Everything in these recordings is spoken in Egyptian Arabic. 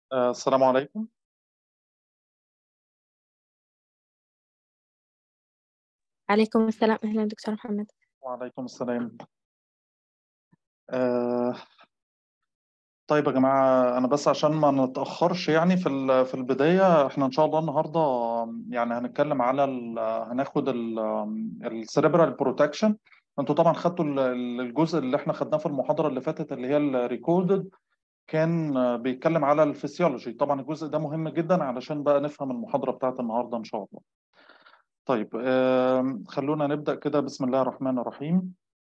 آه، السلام عليكم عليكم السلام أهلا دكتور محمد وعليكم السلام آه، طيب يا جماعة أنا بس عشان ما نتأخرش يعني في ال- في البداية إحنا إن شاء الله النهاردة يعني هنتكلم على ال هناخد السيريبرال بروتكشن أنتوا طبعا خدتوا ال- ال- الجزء اللي إحنا خدناه في المحاضرة اللي فاتت اللي هي الريكوردد كان آه، بيتكلم على الفسيولوجي طبعا الجزء ده مهم جدا علشان بقى نفهم المحاضرة بتاعت النهاردة إن شاء الله طيب آم، خلونا نبدأ كده بسم الله الرحمن الرحيم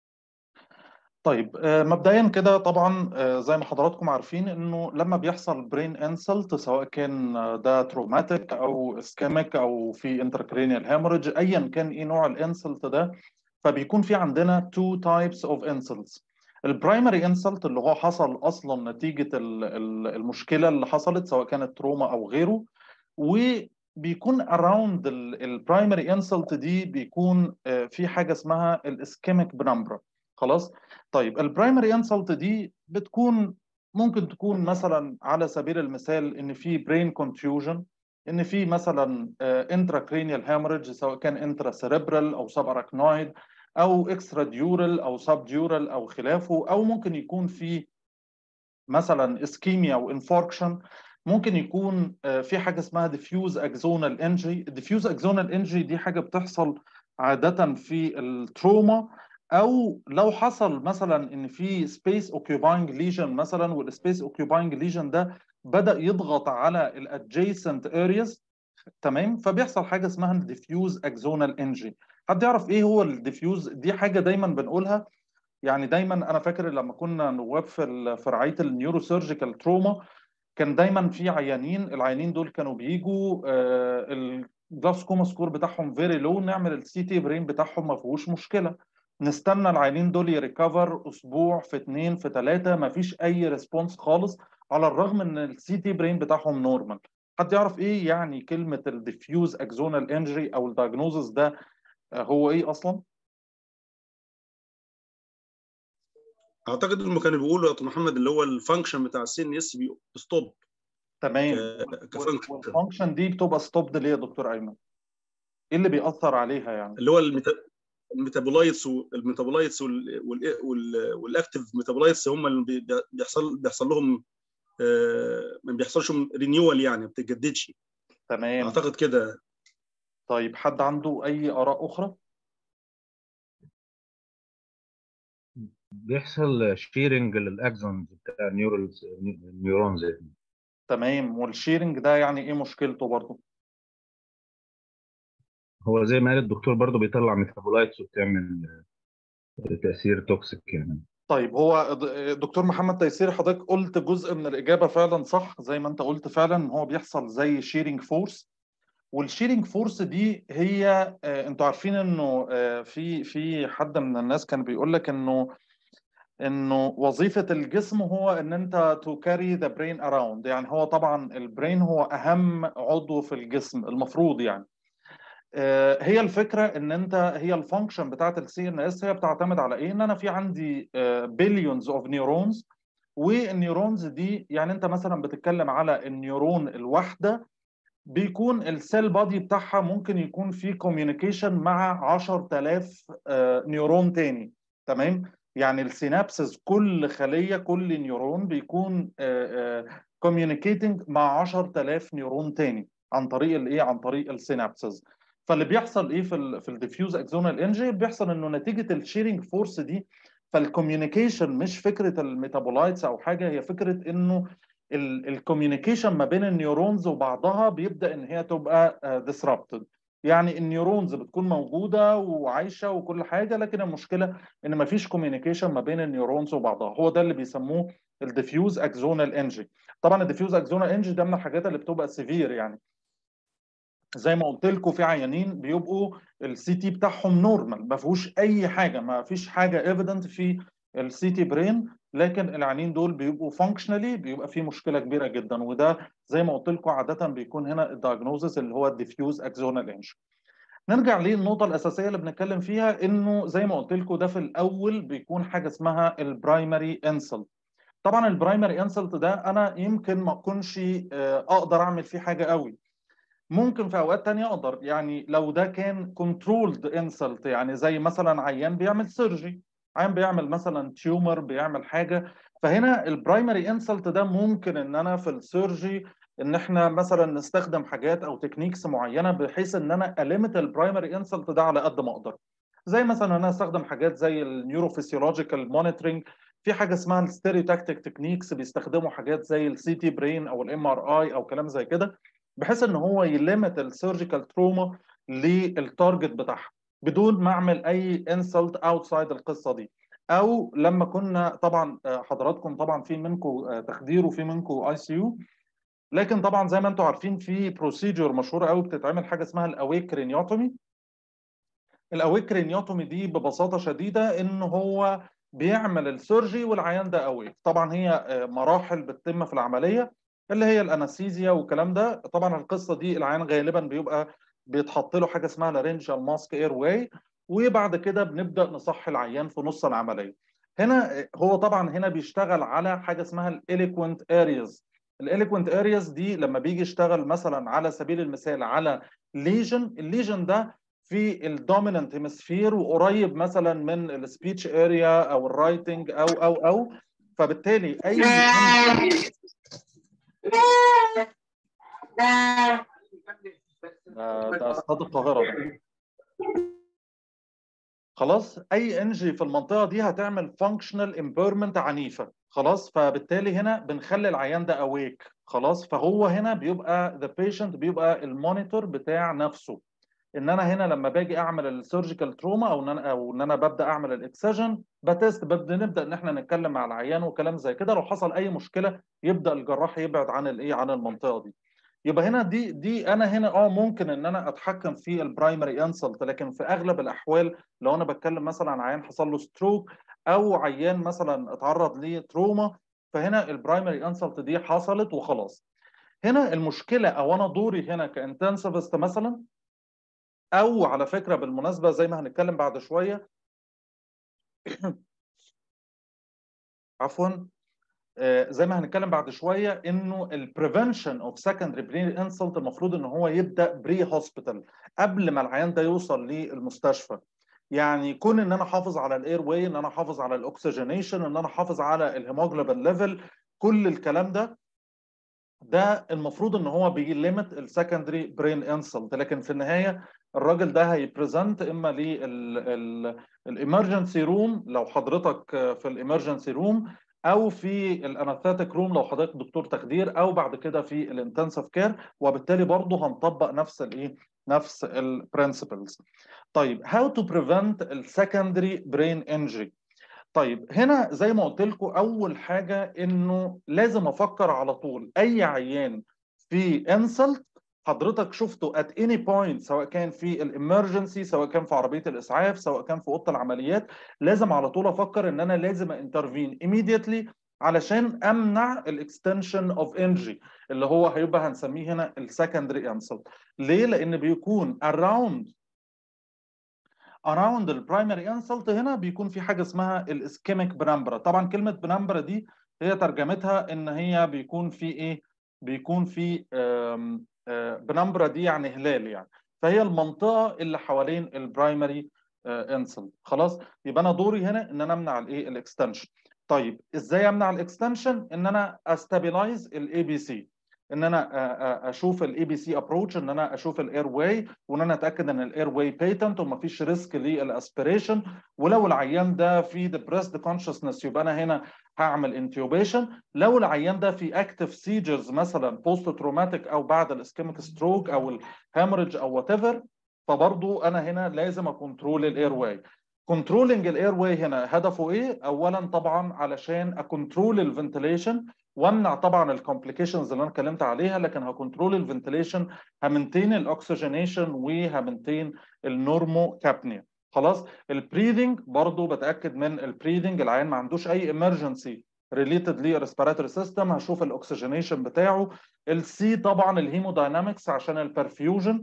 طيب آه، مبدئيا كده طبعا آه، زي ما حضراتكم عارفين انه لما بيحصل برين انسلت سواء كان آه، ده تروماتيك او اسكيميك او في انتركرينيال هيموريدج ايا كان ايه نوع الانسلت ده فبيكون في عندنا تو تايبس اوف انسلتس البرايمري انسلت اللي هو حصل اصلا نتيجه ال- ال- المشكله اللي حصلت سواء كانت تروما او غيره وبيكون اراوند البرايمري انسلت دي بيكون آه، في حاجه اسمها الاسكيميك بنمبرا خلاص طيب البرايمري انسلت دي بتكون ممكن تكون مثلا على سبيل المثال ان في برين كونفيوجن ان في مثلا انتراكرينيال هامرج سواء كان انترا سيريبرال او سب اراكنويد او اكسترا ديورال او سب ديورال او خلافه او ممكن يكون في مثلا اسكيميا او انفاركشن ممكن يكون آه، في حاجه اسمها ديفيوز اكزونال انجري الديفيوز اكزونال انجري دي حاجه بتحصل عاده في التروما او لو حصل مثلا ان في سبيس اوكيوباينج ليجن مثلا والسبيس اوكيوباينج ليجن ده بدا يضغط على الادجيسنت ارياز تمام فبيحصل حاجه اسمها الديفيوز اكزونال انجري حد يعرف ايه هو الديفيوز دي حاجه دايما بنقولها يعني دايما انا فاكر لما كنا نواب في ال- في رعايه النيوروسيرجيكال تروما كان دايما في عيانين العيانين دول كانوا بيجوا الجلاسكوما سكور بتاعهم فيري لو نعمل السي تي برين بتاعهم ما فيهوش مشكله نستنى العيانين دول يريكفر اسبوع في اثنين في ثلاثه ما فيش اي ريسبونس خالص على الرغم ان السي تي برين بتاعهم نورمال حد يعرف ايه يعني كلمه الديفيوز اكزونال انجري او الدايجنوزس ده آه، هو ايه اصلا اعتقد انهم كانوا بيقولوا يا دكتور محمد اللي هو الفانكشن بتاع السي ان اس ستوب تمام كفانكشن والفانكشن دي بتبقى ستوبد ليه يا دكتور ايمن ايه اللي بيأثر عليها يعني اللي هو الميتا- الميتابولايتس والميتابولايتس وال- وال- وال- والاكتيف ميتابولايتس هم اللي بي- بيحصل بيحصل لهم آه، ما بيحصلش رينيوال يعني ما بتتجددش تمام اعتقد كده طيب حد عنده اي اراء اخرى بيحصل شيرنج للاكسونز بتاع النيورالز النيورونز تمام والشيرنج ده يعني ايه مشكلته برضه هو زي ما قال الدكتور برضو بيطلع ميتابولايتس وبتعمل تأثير توكسيك يعني طيب هو د- دكتور محمد تيسير حضرتك قلت جزء من الإجابة فعلا صح زي ما انت قلت فعلا ان هو بيحصل زي شيرنج فورس والشيرنج فورس دي هي آه، انتوا عارفين انه آه، في في حد من الناس كان بيقول لك انه انه وظيفة الجسم هو ان انت تو كاري ذا برين اراوند يعني هو طبعا البرين هو اهم عضو في الجسم المفروض يعني آه، هي الفكره ان انت هي الفانكشن بتاعت السي ان اس هي بتعتمد على ايه؟ ان انا في عندي بليونز اوف نيورونز والنيورونز دي يعني انت مثلا بتتكلم على النيورون الواحده بيكون السيل بادي بتاعها ممكن يكون في كوميونيكيشن مع 10000 آه، نيورون تاني تمام؟ يعني السينابسز كل خليه كل نيورون بيكون كوميونيكيتنج مع 10000 نيورون تاني عن طريق الايه؟ عن طريق السينابسز فاللي بيحصل ايه في ال في الديفيوز اكزونال انجري بيحصل انه نتيجه الشيرنج فورس دي فالكوميونيكيشن مش فكره الميتابولايتس او حاجه هي فكره انه الكوميونيكيشن ما بين النيورونز وبعضها بيبدا ان هي تبقى ديسربتد يعني النيورونز بتكون موجوده وعايشه وكل حاجه لكن المشكله ان ما فيش كوميونيكيشن ما بين النيورونز وبعضها هو ده اللي بيسموه الديفيوز اكزونال انجري طبعا الديفيوز اكزونال انجري ده من الحاجات اللي بتبقى سيفير يعني زي ما قلت لكم في عيانين بيبقوا السي تي بتاعهم نورمال ما فيهوش اي حاجه ما فيش حاجه ايفيدنت في السي تي برين لكن العيانين دول بيبقوا فانكشنالي بيبقى في مشكله كبيره جدا وده زي ما قلت لكم عاده بيكون هنا الدايجنوزس اللي هو الديفيوز اكزونال انجري نرجع للنقطه الاساسيه اللي بنتكلم فيها انه زي ما قلت لكم ده في الاول بيكون حاجه اسمها البرايمري انسل طبعا البرايمري انسلت ده انا يمكن ما اكونش آه، اقدر اعمل فيه حاجه قوي ممكن في اوقات تانية اقدر يعني لو ده كان كنترولد انسلت يعني زي مثلا عيان بيعمل سيرجي عيان بيعمل مثلا تيومر بيعمل حاجه فهنا البرايمري انسلت ده ممكن ان انا في السيرجي ان احنا مثلا نستخدم حاجات او تكنيكس معينه بحيث ان انا المت البرايمري انسلت ده على قد ما اقدر زي مثلا انا استخدم حاجات زي النيوروفيسيولوجيكال مونيتورنج في حاجه اسمها الستيريوتاكتيك تكنيكس بيستخدموا حاجات زي السي تي برين او الام ار اي او كلام زي كده بحيث ان هو يليمت السيرجيكال تروما للتارجت بتاعها بدون ما اعمل اي انسلت اوتسايد القصه دي او لما كنا طبعا آه، حضراتكم طبعا في منكم تخدير وفي منكم اي سي يو لكن طبعا زي ما انتم عارفين في بروسيجر مشهوره قوي بتتعمل حاجه اسمها الاويك كرينيوتومي الاويك كرينيوتومي دي ببساطه شديده ان هو بيعمل السيرجي والعيان ده اويك طبعا هي آه، مراحل بتتم في العمليه اللي هي الانستيزيا والكلام ده طبعا القصه دي العيان غالبا بيبقى بيتحط له حاجه اسمها لارنجال ماسك اير واي وبعد كده بنبدا نصحي العيان في نص العمليه هنا هو طبعا هنا بيشتغل على حاجه اسمها الاليكوينت ارياز الاليكوينت ارياز دي لما بيجي يشتغل مثلا على سبيل المثال على ليجن الليجن ده في الدومينانت هيمسفير وقريب مثلا من السبيتش اريا او الرايتنج او او او فبالتالي اي ده ده استاد القاهره ده خلاص اي انجي في المنطقه دي هتعمل فانكشنال امبيرمنت عنيفه خلاص فبالتالي هنا بنخلي العيان ده اويك خلاص فهو هنا بيبقى ذا بيشنت بيبقى المونيتور بتاع نفسه ان انا هنا لما باجي اعمل السيرجيكال تروما او ان انا او ان انا ببدا اعمل الاكسجن بتست ببدا نبدا ان احنا نتكلم مع العيان وكلام زي كده لو حصل اي مشكله يبدا الجراح يبعد عن الايه عن المنطقه دي يبقى هنا دي دي انا هنا اه ممكن ان انا اتحكم في البرايمري انسلت لكن في اغلب الاحوال لو انا بتكلم مثلا عن عيان حصل له ستروك او عيان مثلا اتعرض لتروما فهنا البرايمري انسلت دي حصلت وخلاص هنا المشكله او انا دوري هنا كانتنسفست مثلا او على فكره بالمناسبه زي ما هنتكلم بعد شويه عفوا آه، زي ما هنتكلم بعد شويه انه البريفنشن اوف سكندري برين انسلت المفروض ان هو يبدا بري هوسبيتال قبل ما العيان ده يوصل للمستشفى يعني كون ان انا احافظ على الاير واي ان انا احافظ على الاكسجينيشن ان انا احافظ على الهيموجلوبين ليفل كل الكلام ده ده المفروض ان هو بيليمت السكندري برين انسلت لكن في النهايه الراجل ده هيبريزنت اما للامرجنسي روم لو حضرتك في الامرجنسي روم او في الاناثيتك روم لو حضرتك دكتور تخدير او بعد كده في الانتنسيف كير وبالتالي برضه هنطبق نفس الايه نفس البرنسبلز طيب هاو تو بريفنت السكندري برين انجري طيب هنا زي ما قلت لكم اول حاجه انه لازم افكر على طول اي عيان في انسلت حضرتك شفته at any point سواء كان في الامرجنسي سواء كان في عربيه الاسعاف سواء كان في اوضه العمليات لازم على طول افكر ان انا لازم انترفين immediately علشان امنع الاكستنشن اوف انجري اللي هو هيبقى هنسميه هنا السكندري انسلت ليه لان بيكون around around البرايمري انسلت هنا بيكون في حاجه اسمها الاسكيميك بنمبرا طبعا كلمه بنمبرا دي هي ترجمتها ان هي بيكون في ايه بيكون في بنمبرا دي يعني هلال يعني فهي المنطقه اللي حوالين البرايمري انسلت خلاص يبقى انا دوري هنا ان انا امنع الايه الاكستنشن طيب ازاي امنع الاكستنشن ان انا استابلايز الاي بي سي ان انا اشوف الاي بي سي ابروتش ان انا اشوف الاير واي وان انا اتاكد ان الاير واي بيتنت ومفيش ريسك للاسبيريشن ولو العيان ده في ديبريسد كونشسنس يبقى انا هنا هعمل انتيوبيشن لو العيان ده في اكتف سيجرز مثلا بوست تروماتيك او بعد الاسكيميك ستروك او الهامرج او وات ايفر فبرضه انا هنا لازم اكونترول الاير واي كنترولنج الاير واي هنا هدفه ايه؟ اولا طبعا علشان اكونترول الفنتليشن وامنع طبعا الكومبليكيشنز اللي انا اتكلمت عليها لكن هكنترول الفنتليشن همنتين الاكسجينيشن وهمنتين النورمو كابنيا خلاص البريذنج برضو بتاكد من البريذنج العيان ما عندوش اي امرجنسي ريليتد للريسبيراتوري سيستم هشوف الاكسجينيشن بتاعه السي طبعا الهيموداينامكس عشان البرفيوجن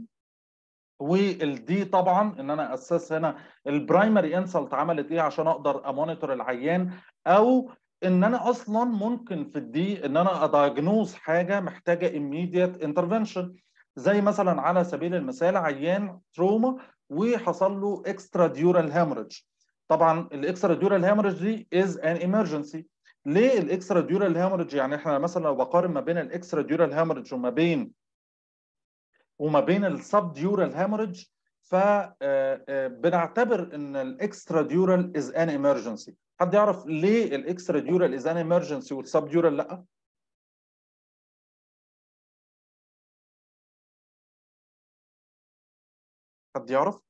والدي طبعا ان انا اسس هنا البرايمري انسلت عملت ايه عشان اقدر امونيتور العيان او ان انا اصلا ممكن في الدي ان انا ادايجنوز حاجه محتاجه immediate intervention زي مثلا على سبيل المثال عيان تروما وحصل له اكسترا ديورال هامرج طبعا الاكسترا ديورال هامرج دي از ان emergency ليه الاكسترا ديورال هامرج يعني احنا مثلا لو بقارن ما بين الاكسترا ديورال هامرج وما بين وما بين السب ديورال هامرج فبنعتبر ان الاكسترا ديورال از ان emergency حد يعرف ليه الاكسترا ديورال از ان emergency والسب ديورال لا حد يعرف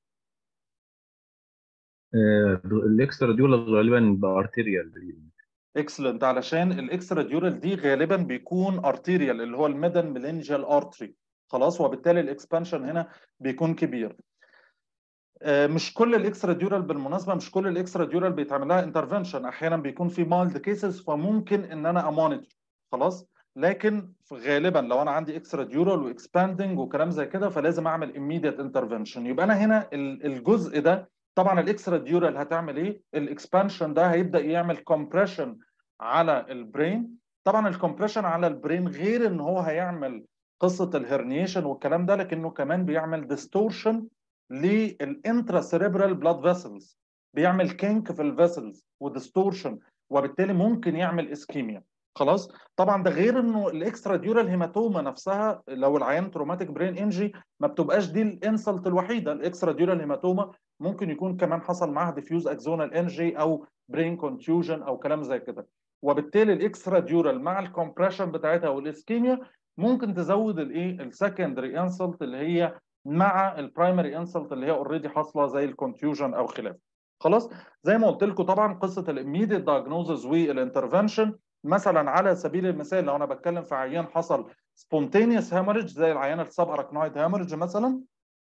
آه، الاكسترا ديول غالبا بارتيريال اكسلنت علشان الاكسترا ديورال دي غالبا بيكون ارتيريال اللي هو الميدن ميلينجيال ارتري خلاص وبالتالي الاكسبانشن هنا بيكون كبير آه، مش كل الاكسترا ديورال بالمناسبه مش كل الاكسترا ديورال بيتعمل لها انترفنشن احيانا بيكون في مايلد كيسز فممكن ان انا امونيتور خلاص لكن في غالبا لو انا عندي اكسترا ديورال واكسباندنج وكلام زي كده فلازم اعمل immediate انترفنشن يبقى انا هنا ال- الجزء ده طبعا الاكسترا ديورال هتعمل ايه الاكسبانشن ده هيبدا يعمل كومبريشن على البرين طبعا الكومبريشن على البرين غير ان هو هيعمل قصه الهرنيشن والكلام ده لكنه كمان بيعمل ديستورشن للانترا سيريبرال بلاد فيسلز بيعمل كينك في الفيسلز وديستورشن وبالتالي ممكن يعمل اسكيميا خلاص طبعا ده غير انه الاكسترا ديورال هيماتوما نفسها لو العيان تروماتيك برين انجي ما بتبقاش دي الانسلت الوحيده الاكسترا ديورال هيماتوما ممكن يكون كمان حصل معاها ديفيوز اكزونال انجي او برين كونتيوجن او كلام زي كده وبالتالي الاكسترا ديورال مع الكومبريشن بتاعتها والاسكيميا ممكن تزود الايه السكندري انسلت اللي هي مع البرايمري انسلت اللي هي اوريدي حاصله زي الكونتيوجن او خلافه خلاص زي ما قلت لكم طبعا قصه الاميديت دايجنوزز والانترفنشن مثلا على سبيل المثال لو انا بتكلم في عيان حصل سبونتينيوس هامرج زي العيان السب اراكنويد هامرج مثلا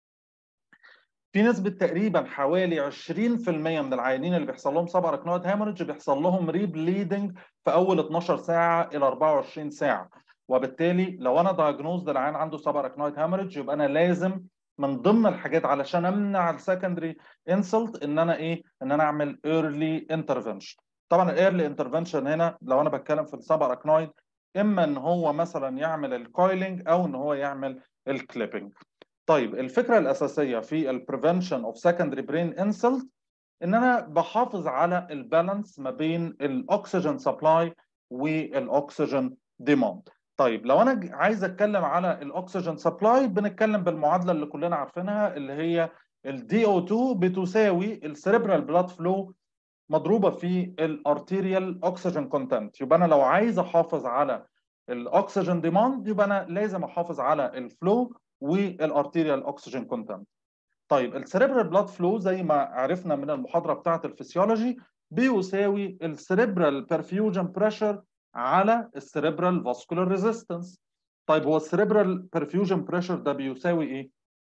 في نسبة تقريبا حوالي 20% من العيانين اللي بيحصل لهم سب اراكنويد هامرج بيحصل لهم ريبليدنج في اول 12 ساعة إلى 24 ساعة وبالتالي لو انا دايجنوز العيان عنده سب اراكنويد هامرج يبقى انا لازم من ضمن الحاجات علشان امنع السكندري انسلت ان انا ايه؟ ان انا اعمل ايرلي انترفنشن. طبعا الايرلي انترفنشن هنا لو انا بتكلم في السب اراكنويد اما ان هو مثلا يعمل الكويلنج او ان هو يعمل الكليبنج. طيب الفكره الاساسيه في البريفنشن اوف سكندري برين انسلت ان انا بحافظ على البالانس ما بين الاكسجين سبلاي والاكسجين ديماند. طيب لو انا عايز اتكلم على الاكسجين سبلاي بنتكلم بالمعادله اللي كلنا عارفينها اللي هي الدي او 2 بتساوي السيريبرال بلاد فلو مضروبه في الارتيريال اوكسجين كونتنت يبقى انا لو عايز احافظ على الاكسجين ديماند يبقى انا لازم احافظ على الفلو والارتيريال اوكسجين كونتنت طيب السيريبرال بلاد فلو زي ما عرفنا من المحاضره بتاعه الفسيولوجي بيساوي السيريبرال برفيوجن بريشر على السيريبرال فاسكولار ريزيستنس طيب هو السيريبرال برفيوجن بريشر ده بيساوي ايه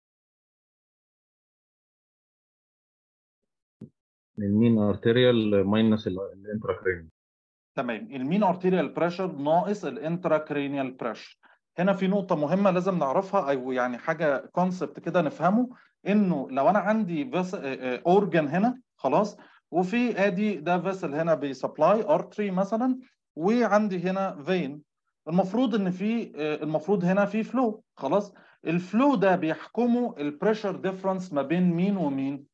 المين ارتيريال ماينس الانتراكرين تمام المين ارتيريال بريشر ناقص الانتراكرينيال بريشر هنا في نقطة مهمة لازم نعرفها أو يعني حاجة كونسبت كده نفهمه إنه لو أنا عندي بس أورجن هنا خلاص وفي ادي ده فيسل هنا بيسبلاي ارتري مثلا وعندي هنا فين المفروض ان في المفروض هنا في فلو خلاص الفلو ده بيحكمه البريشر ديفرنس ما بين مين ومين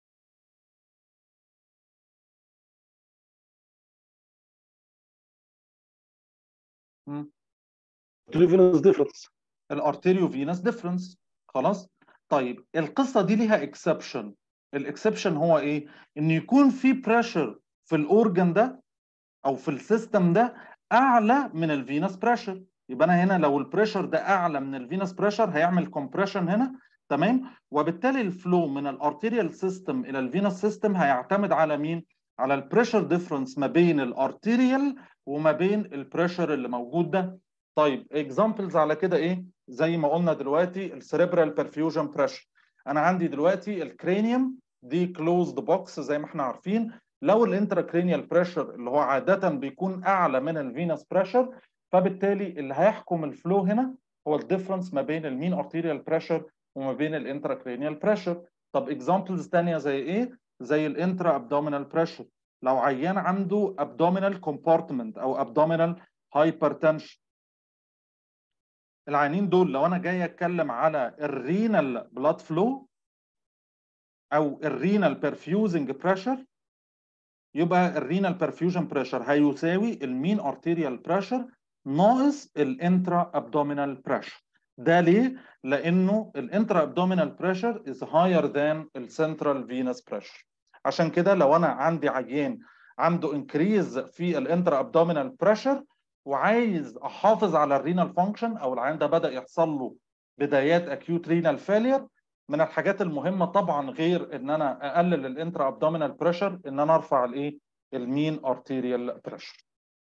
فينوس ديفرنس الارتيريو فينس ديفرنس خلاص طيب القصه دي ليها اكسبشن الاكسبشن هو ايه ان يكون في بريشر في الاورجن ده او في السيستم ده اعلى من الفينس بريشر يبقى انا هنا لو البريشر ده اعلى من الفينس بريشر هيعمل كومبريشن هنا تمام وبالتالي الفلو من الارتيريال سيستم الى الفينس سيستم هيعتمد على مين على البريشر ديفرنس ما بين الارتيريال وما بين البريشر اللي موجود ده طيب اكزامبلز على كده ايه زي ما قلنا دلوقتي السيريبرال برفيوجن بريشر انا عندي دلوقتي الكرينيوم دي كلوزد بوكس زي ما احنا عارفين لو الانتراكرينيال بريشر اللي هو عاده بيكون اعلى من الفينس بريشر فبالتالي اللي هيحكم الفلو هنا هو الديفرنس ما بين المين ارتيريال بريشر وما بين الانتراكرينيال بريشر طب اكزامبلز ثانيه زي ايه زي الانترا ابدومينال بريشر لو عيان عنده abdominal compartment او abdominal hypertension العيانين دول لو انا جاي اتكلم على الرينال بلاد فلو او الرينال perfusing بريشر يبقى الرينال perfusion بريشر هيساوي المين ارتيريال بريشر ناقص الانترا ابدومينال بريشر ده ليه؟ لانه الانترا ابدومينال بريشر از هاير ذان السنترال فينس بريشر عشان كده لو انا عندي عيان عنده انكريز في الانترا ابدومينال بريشر وعايز احافظ على الرينال فانكشن او العيان ده بدا يحصل له بدايات اكيوت رينال فيلير من الحاجات المهمه طبعا غير ان انا اقلل الانترا ابدومينال بريشر ان انا ارفع الايه المين ارتيريال بريشر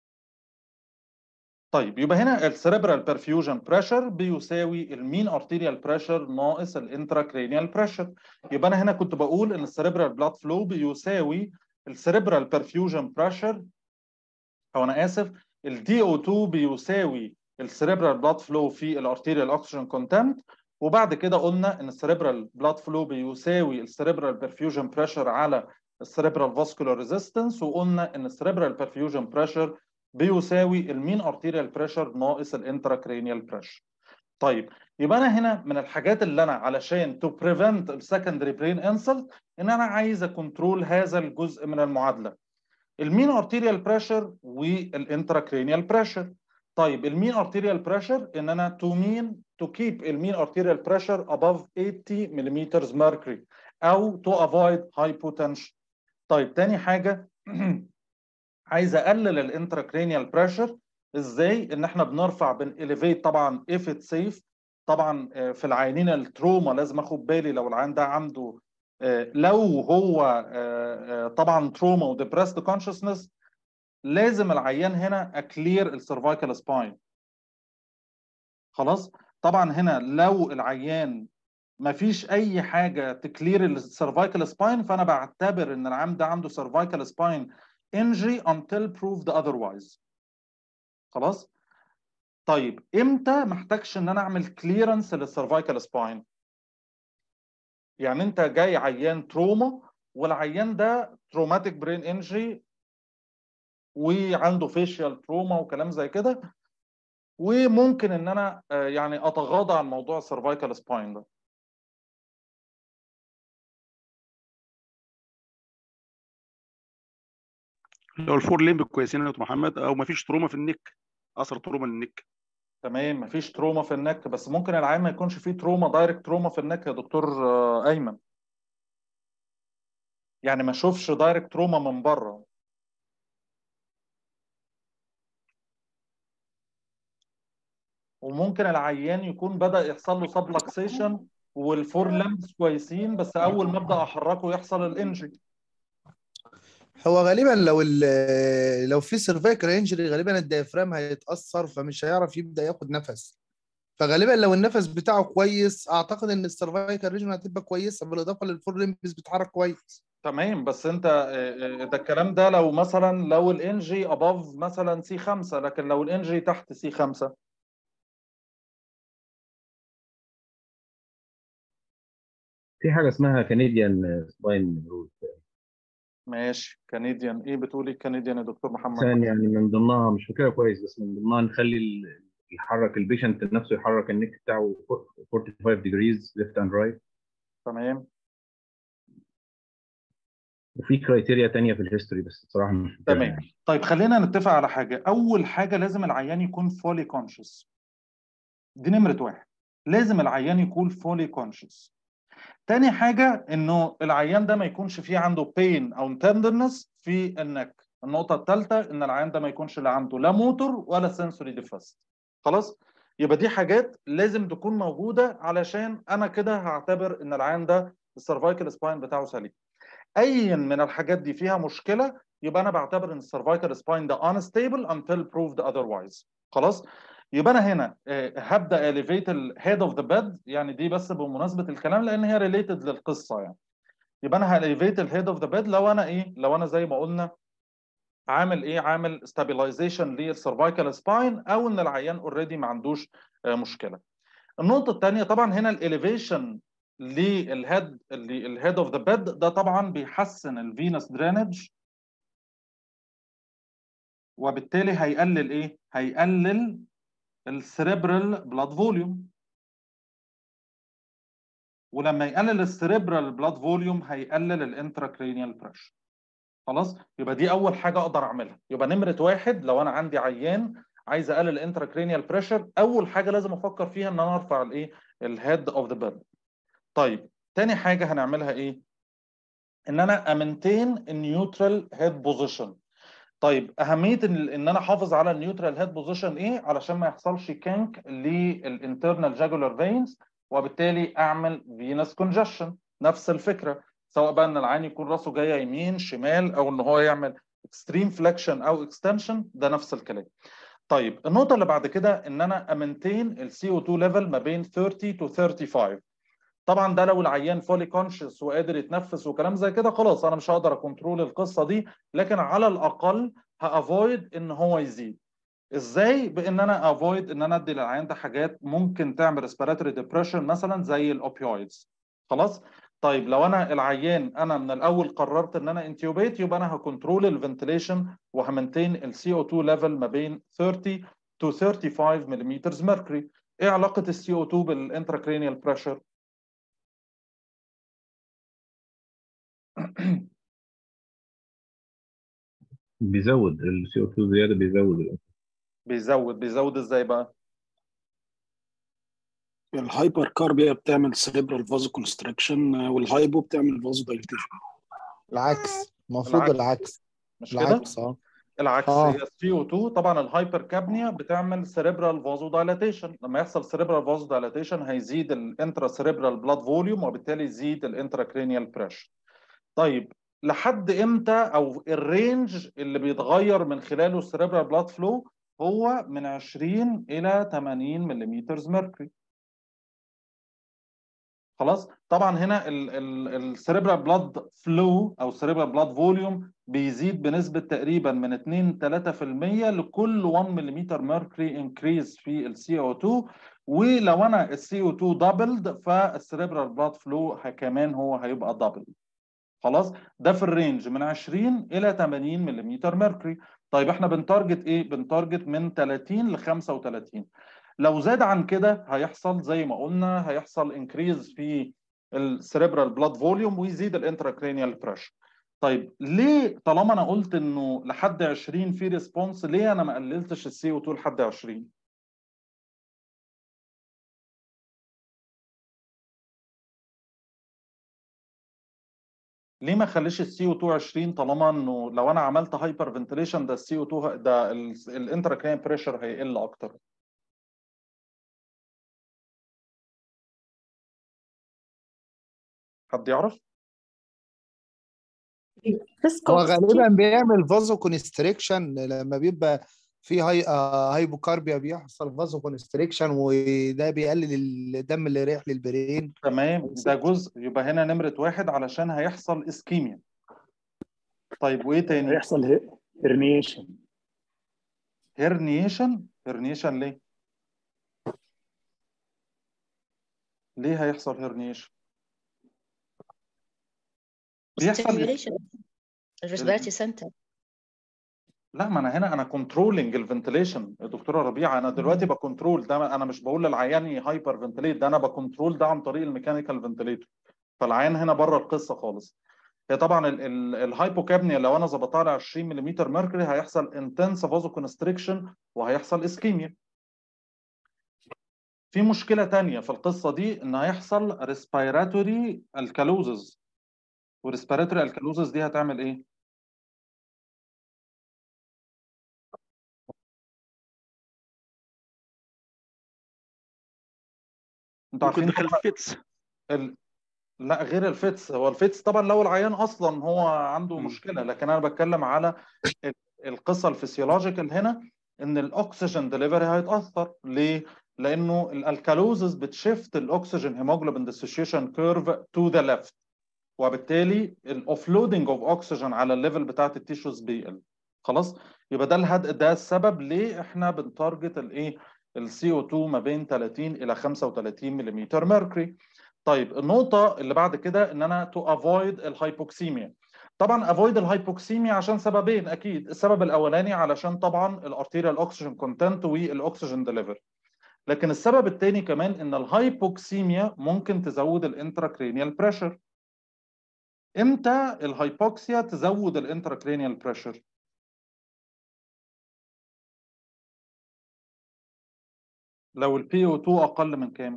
طيب يبقى هنا السيريبرال برفيوجن بريشر بيساوي المين ارتيريال بريشر ناقص الانترا كرينيال بريشر يبقى انا هنا كنت بقول ان السيريبرال بلاد فلو بيساوي السيريبرال برفيوجن بريشر او انا اسف الدي او 2 بيساوي السيريبرال بلاد فلو في الارتيريال اوكسجين كونتنت وبعد كده قلنا ان السيريبرال بلاد فلو بيساوي السيريبرال برفيوجن بريشر على السيريبرال فاسكولار ريزيستنس وقلنا ان السيريبرال برفيوجن بريشر بيساوي المين ارتيريال بريشر ناقص الانتراكرينيال بريشر طيب يبقى انا هنا من الحاجات اللي انا علشان تو بريفنت السكندري برين انسلت ان انا عايز اكنترول هذا الجزء من المعادله المين ارتيريال بريشر والانتراكرينيال بريشر طيب المين ارتيريال بريشر ان انا تو مين تو كيب المين ارتيريال بريشر above 80 ملم mercury او تو افويد hypotension طيب تاني حاجه عايز اقلل الانتراكرينيال بريشر ازاي ان احنا بنرفع بنelevate طبعا if it's safe طبعا في العيانين التروما لازم اخد بالي لو العيان ده عنده لو هو طبعا تروما وديبرست كونشسنس لازم العيان هنا اكلير السيرفايكال سباين خلاص طبعا هنا لو العيان ما فيش اي حاجه تكلير السيرفايكال سباين فانا بعتبر ان العيان ده عنده سيرفايكال سباين injury until proved otherwise خلاص طيب امتى محتاجش ان انا اعمل كليرنس للسيرفايكال سباين يعني انت جاي عيان تروما والعيان ده تروماتيك برين انجري وعنده فيشيال تروما وكلام زي كده وممكن ان انا يعني اتغاضى عن موضوع السيرفايكال سباين ده لو الفور ليمب كويسين يا دكتور محمد او ما فيش تروما في النك اثر تروما للنك تمام مفيش تروما في النك بس ممكن العيان ما يكونش فيه تروما دايركت تروما في النك يا دكتور ايمن يعني ما اشوفش دايركت تروما من بره وممكن العيان يكون بدا يحصل له سبلكسيشن والفور لمبس كويسين بس اول ما ابدا احركه يحصل الانجري هو غالبا لو لو في سيرفيكال انجري غالبا الديافرام هيتاثر فمش هيعرف يبدا ياخد نفس فغالبا لو النفس بتاعه كويس اعتقد ان السيرفايكال ريجن هتبقى كويسه بالاضافه للفور ليمبس بيتحرك كويس تمام بس انت ده الكلام ده لو مثلا لو الانجي اباف مثلا سي 5 لكن لو الانجي تحت سي 5 في حاجه اسمها كنديان سباين رول ماشي كنديان ايه بتقولي الكنديان يا دكتور محمد مثلا يعني من ضمنها مش فاكرها كويس بس من ضمنها نخلي ال- يحرك البيشنت نفسه يحرك النك بتاعه 45 degrees left and right تمام وفي كرايتيريا تانية في الهيستوري بس بصراحه مش فاكرها تمام يعني. طيب خلينا نتفق على حاجه اول حاجه لازم العيان يكون فولي كونشس دي نمره واحد لازم العيان يكون فولي كونشس تاني حاجه انه العيان ده ما يكونش فيه عنده بين او تندرنس في النك النقطه الثالثه ان العيان ده ما يكونش لا عنده لا موتور ولا سنسوري ديفست خلاص يبقى دي حاجات لازم تكون موجوده علشان انا كده هعتبر ان العيان ده السيرفايكال سباين بتاعه سليم اي من الحاجات دي فيها مشكله يبقى انا بعتبر ان السيرفايكال سباين ده unstable until proved otherwise خلاص يبقى انا هنا آه، هبدا elevate الهيد اوف ذا بيد يعني دي بس بمناسبه الكلام لان هي ريليتد للقصه يعني يبقى انا هاليفيت الهيد اوف ذا بيد لو انا ايه لو انا زي ما قلنا عامل ايه عامل stabilization للسيرفايكال سباين او ان العيان اوريدي ما عندوش آه، مشكله النقطه الثانيه طبعا هنا الاليفيشن للهيد الهيد اوف ذا بيد ده طبعا بيحسن الفينس درينج وبالتالي هيقلل ايه هيقلل السريبرال بلاد فوليوم ولما يقلل السريبرال بلاد فوليوم هيقلل الانتراكرينيال بريشر خلاص يبقى دي اول حاجه اقدر اعملها يبقى نمره واحد لو انا عندي عيان عايز اقلل الانتراكرينيال بريشر اول حاجه لازم افكر فيها ان انا ارفع الايه الهيد اوف ذا بيرد طيب تاني حاجه هنعملها ايه ان انا امنتين النيوترال هيد بوزيشن طيب اهميه ان ان انا احافظ على النيوترال هيد بوزيشن ايه علشان ما يحصلش كانك للانترنال جاجولار فينز وبالتالي اعمل فينس كونجشن نفس الفكره سواء بقى ان العين يكون راسه جايه يمين شمال او ان هو يعمل اكستريم فليكشن او اكستنشن ده نفس الكلام طيب النقطه اللي بعد كده ان انا امنتين السي او 2 ليفل ما بين 30 تو 35 طبعا ده لو العيان فولي كونشس وقادر يتنفس وكلام زي كده خلاص انا مش هقدر اكونترول القصه دي لكن على الاقل هافويد ان هو يزيد ازاي بان انا افويد ان انا ادي للعيان ده حاجات ممكن تعمل ريسبيراتوري ديبريشن مثلا زي الاوبيويدز خلاص طيب لو انا العيان انا من الاول قررت ان انا انتيوبيت يبقى انا هكنترول الفنتيليشن وهمنتين السي او 2 ليفل ما بين 30 تو 35 ملم ميركوري ايه علاقه السي او 2 بالانتراكرينيال بريشر بيزود السي او 2 زياده بيزود ال- بيزود بيزود ازاي بقى الهايبر كاربيا بتعمل سيريبرال فازو كونستراكشن والهايبو بتعمل فازو دايليتيشن العكس المفروض العكس. العكس مش كده العكس اه العكس آه. هي السي او 2 طبعا الهايبر كابنيا بتعمل سيريبرال فازو دايلاتيشن لما يحصل سيريبرال فازو دايلاتيشن هيزيد الانترا سيريبرال بلاد فوليوم وبالتالي يزيد الانترا كرينيال بريشر طيب لحد امتى او الرينج اللي بيتغير من خلاله السيريبرال بلاد فلو هو من 20 الى 80 ملم ميركوري خلاص طبعا هنا السيريبرال بلاد فلو او السيريبرال بلاد فوليوم بيزيد بنسبه تقريبا من 2 3% لكل 1 ملم ميركوري انكريز في السي او 2 ولو انا السي او 2 دبلد فالسيريبرال بلاد فلو كمان هو هيبقى دبل خلاص ده في الرينج من 20 الى 80 ملم ميركوري طيب احنا بنتارجت ايه بنتارجت من 30 ل 35 لو زاد عن كده هيحصل زي ما قلنا هيحصل انكريز في السيريبرال بلاد فوليوم ويزيد الانتراكرينيال بريشر طيب ليه طالما انا قلت انه لحد 20 في ريسبونس ليه انا ما قللتش السي او 2 لحد 20 ليه ما خليش السي او 2 20 طالما انه لو انا عملت هايبر فنتليشن ده السي او 2 ده الانتراكرينيال بريشر هيقل اكتر حد يعرف؟ هو غالبا بيعمل فازو كونستريكشن لما بيبقى في هاي آه هايبوكاربيا بيحصل فازو كونستريكشن وده بيقلل الدم اللي رايح للبرين تمام ده جزء يبقى هنا نمرة واحد علشان هيحصل اسكيميا طيب وايه تاني؟ هيحصل هرنيشن هرنيشن هرنيشن ليه؟ ليه هيحصل هرنيشن؟ بيحصل stimulation الريسبيراتي سنتر لا ما انا هنا انا كنترولنج الفنتليشن يا دكتوره ربيعه انا دلوقتي بكنترول ده انا مش بقول للعيان هايبر فنتليت ده انا بكنترول ده عن طريق الميكانيكال فنتليتور فالعيان هنا بره القصه خالص هي طبعا الهايبوكابنيا لو انا ظبطها على 20 ملم ميركوري هيحصل انتنس فازو كونستريكشن وهيحصل اسكيميا في مشكله تانية في القصه دي ان هيحصل ريسبيراتوري الكالوزز وريسبيراتوري الكالوزز دي هتعمل ايه؟ انتوا ممكن عارفين دخل فيتس ال... لا غير الفيتس هو الفيتس طبعا لو العيان اصلا هو عنده مم. مشكله لكن انا بتكلم على ال- القصه الفسيولوجيكال هنا ان الاكسجين ديليفري هيتاثر ليه؟ لانه الالكالوزز بتشفت الاكسجين هيموجلوبين ديسوشيشن كيرف تو ذا ليفت وبالتالي الاوفلودنج اوف اوكسجين على الليفل بتاعت التيشوز بيقل خلاص يبقى ده الهد ده السبب ليه احنا بنتارجت الايه السي او 2 ما بين 30 الى 35 ملم ميركوري طيب النقطه اللي بعد كده ان انا تو افويد الهايبوكسيميا طبعا افويد الهايبوكسيميا عشان سببين اكيد السبب الاولاني علشان طبعا الارتيريال اوكسجين كونتنت والاكسجين ديليفري لكن السبب الثاني كمان ان الهايبوكسيميا ممكن تزود الانتراكرينيال بريشر امتى الهايبوكسيا تزود الانتراكرينيال بريشر لو البي او 2 اقل من كام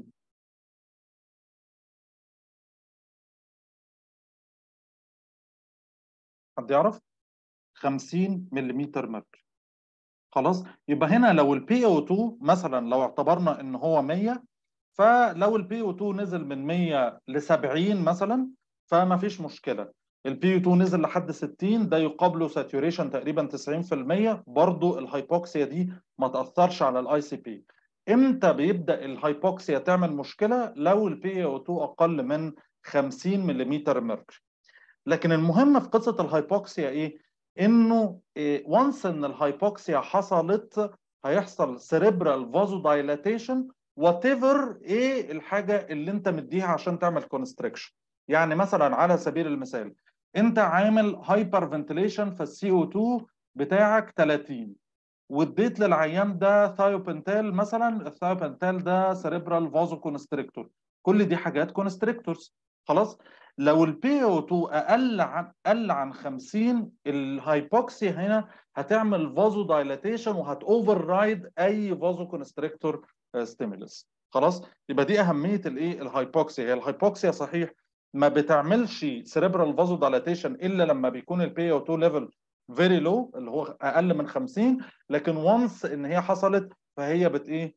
حد يعرف 50 ملم مركب خلاص يبقى هنا لو البي او 2 مثلا لو اعتبرنا ان هو 100 فلو البي او 2 نزل من 100 ل 70 مثلا فما فيش مشكله البي او 2 نزل لحد 60 ده يقابله ساتوريشن تقريبا 90% برضو الهايبوكسيا دي ما تاثرش على الاي سي بي امتى بيبدا الهايبوكسيا تعمل مشكله لو البي او 2 اقل من 50 ملم مركري لكن المهم في قصه الهايبوكسيا ايه انه وانس ان الهايبوكسيا حصلت هيحصل سيريبرال فازو دايلاتيشن وات ايفر ايه الحاجه اللي انت مديها عشان تعمل كونستريكشن يعني مثلا على سبيل المثال انت عامل هايبر فنتيليشن فالسي او 2 بتاعك 30 واديت للعيان ده ثايوبنتال مثلا الثايوبنتال ده سيريبرال فازو كونستريكتور كل دي حاجات كونستريكتورز خلاص لو البي او 2 اقل عن اقل عن 50 الهايبوكسي هنا هتعمل فازو دايلاتيشن وهت اوفر رايد اي فازو كونستريكتور ستيمولس خلاص يبقى دي اهميه الايه الهايبوكسيا هي الهايبوكسيا صحيح ما بتعملش سيريبرال فازو دايلاتيشن الا لما بيكون البي او 2 ليفل فيري لو اللي هو اقل من 50 لكن وانس ان هي حصلت فهي بت ايه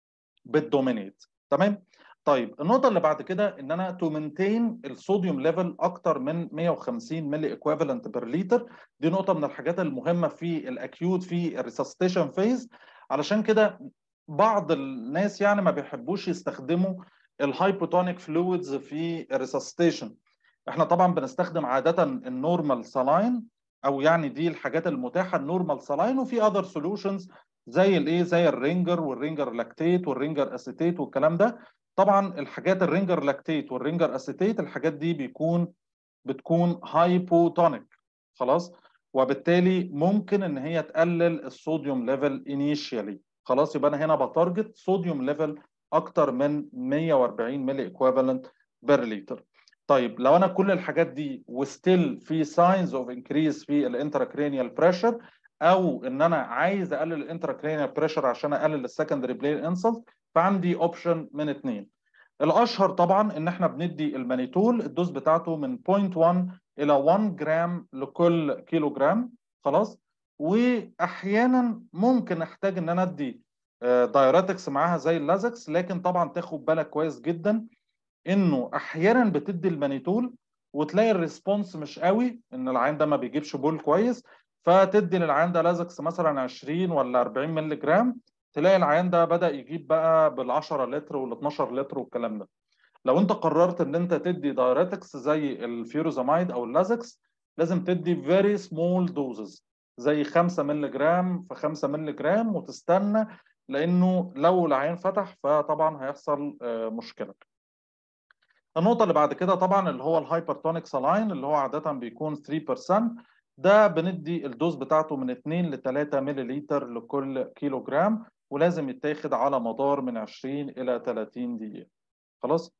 بتدومينيت تمام طيب النقطه اللي بعد كده ان انا تو مينتين الصوديوم ليفل اكتر من 150 ملي ايكويفالنت بير لتر دي نقطه من الحاجات المهمه في الاكيوت في الريسستيشن فيز علشان كده بعض الناس يعني ما بيحبوش يستخدموا الهايبوتونيك فلويدز في الريسستيشن احنا طبعا بنستخدم عاده النورمال سلاين او يعني دي الحاجات المتاحه النورمال سلاين وفي اذر سولوشنز زي الايه زي الرينجر والرينجر لاكتيت والرينجر اسيتيت والكلام ده طبعا الحاجات الرينجر لاكتيت والرينجر اسيتيت الحاجات دي بيكون بتكون هايبوتونيك خلاص وبالتالي ممكن ان هي تقلل الصوديوم ليفل انيشيالي خلاص يبقى انا هنا بتارجت صوديوم ليفل اكتر من 140 ملي ايكويفالنت بير لتر طيب لو انا كل الحاجات دي وستيل في ساينز اوف انكريز في الانتراكرينيال بريشر او ان انا عايز اقلل الانتراكرينيال بريشر عشان اقلل السكندري بلين انسلت فعندي اوبشن من اثنين الاشهر طبعا ان احنا بندي المانيتول الدوز بتاعته من 0.1 الى 1 جرام لكل كيلو جرام خلاص واحيانا ممكن احتاج ان انا ادي دايوريتكس معاها زي اللازكس لكن طبعا تاخد بالك كويس جدا انه احيانا بتدي المانيتول وتلاقي الريسبونس مش قوي ان العين ده ما بيجيبش بول كويس فتدي للعيان ده لازكس مثلا 20 ولا 40 مللي جرام تلاقي العيان ده بدا يجيب بقى بال 10 لتر وال 12 لتر والكلام ده لو انت قررت ان انت تدي دايريتكس زي الفيوروزامايد او اللازكس لازم تدي فيري سمول دوزز زي 5 مللي جرام في 5 مللي جرام وتستنى لانه لو العين فتح فطبعا هيحصل مشكله النقطه اللي بعد كده طبعا اللي هو الهايبرتونيك سلاين اللي هو عاده بيكون 3% ده بندي الدوز بتاعته من 2 ل 3 مللي لتر لكل كيلو جرام ولازم يتاخد على مدار من 20 الى 30 دقيقه خلاص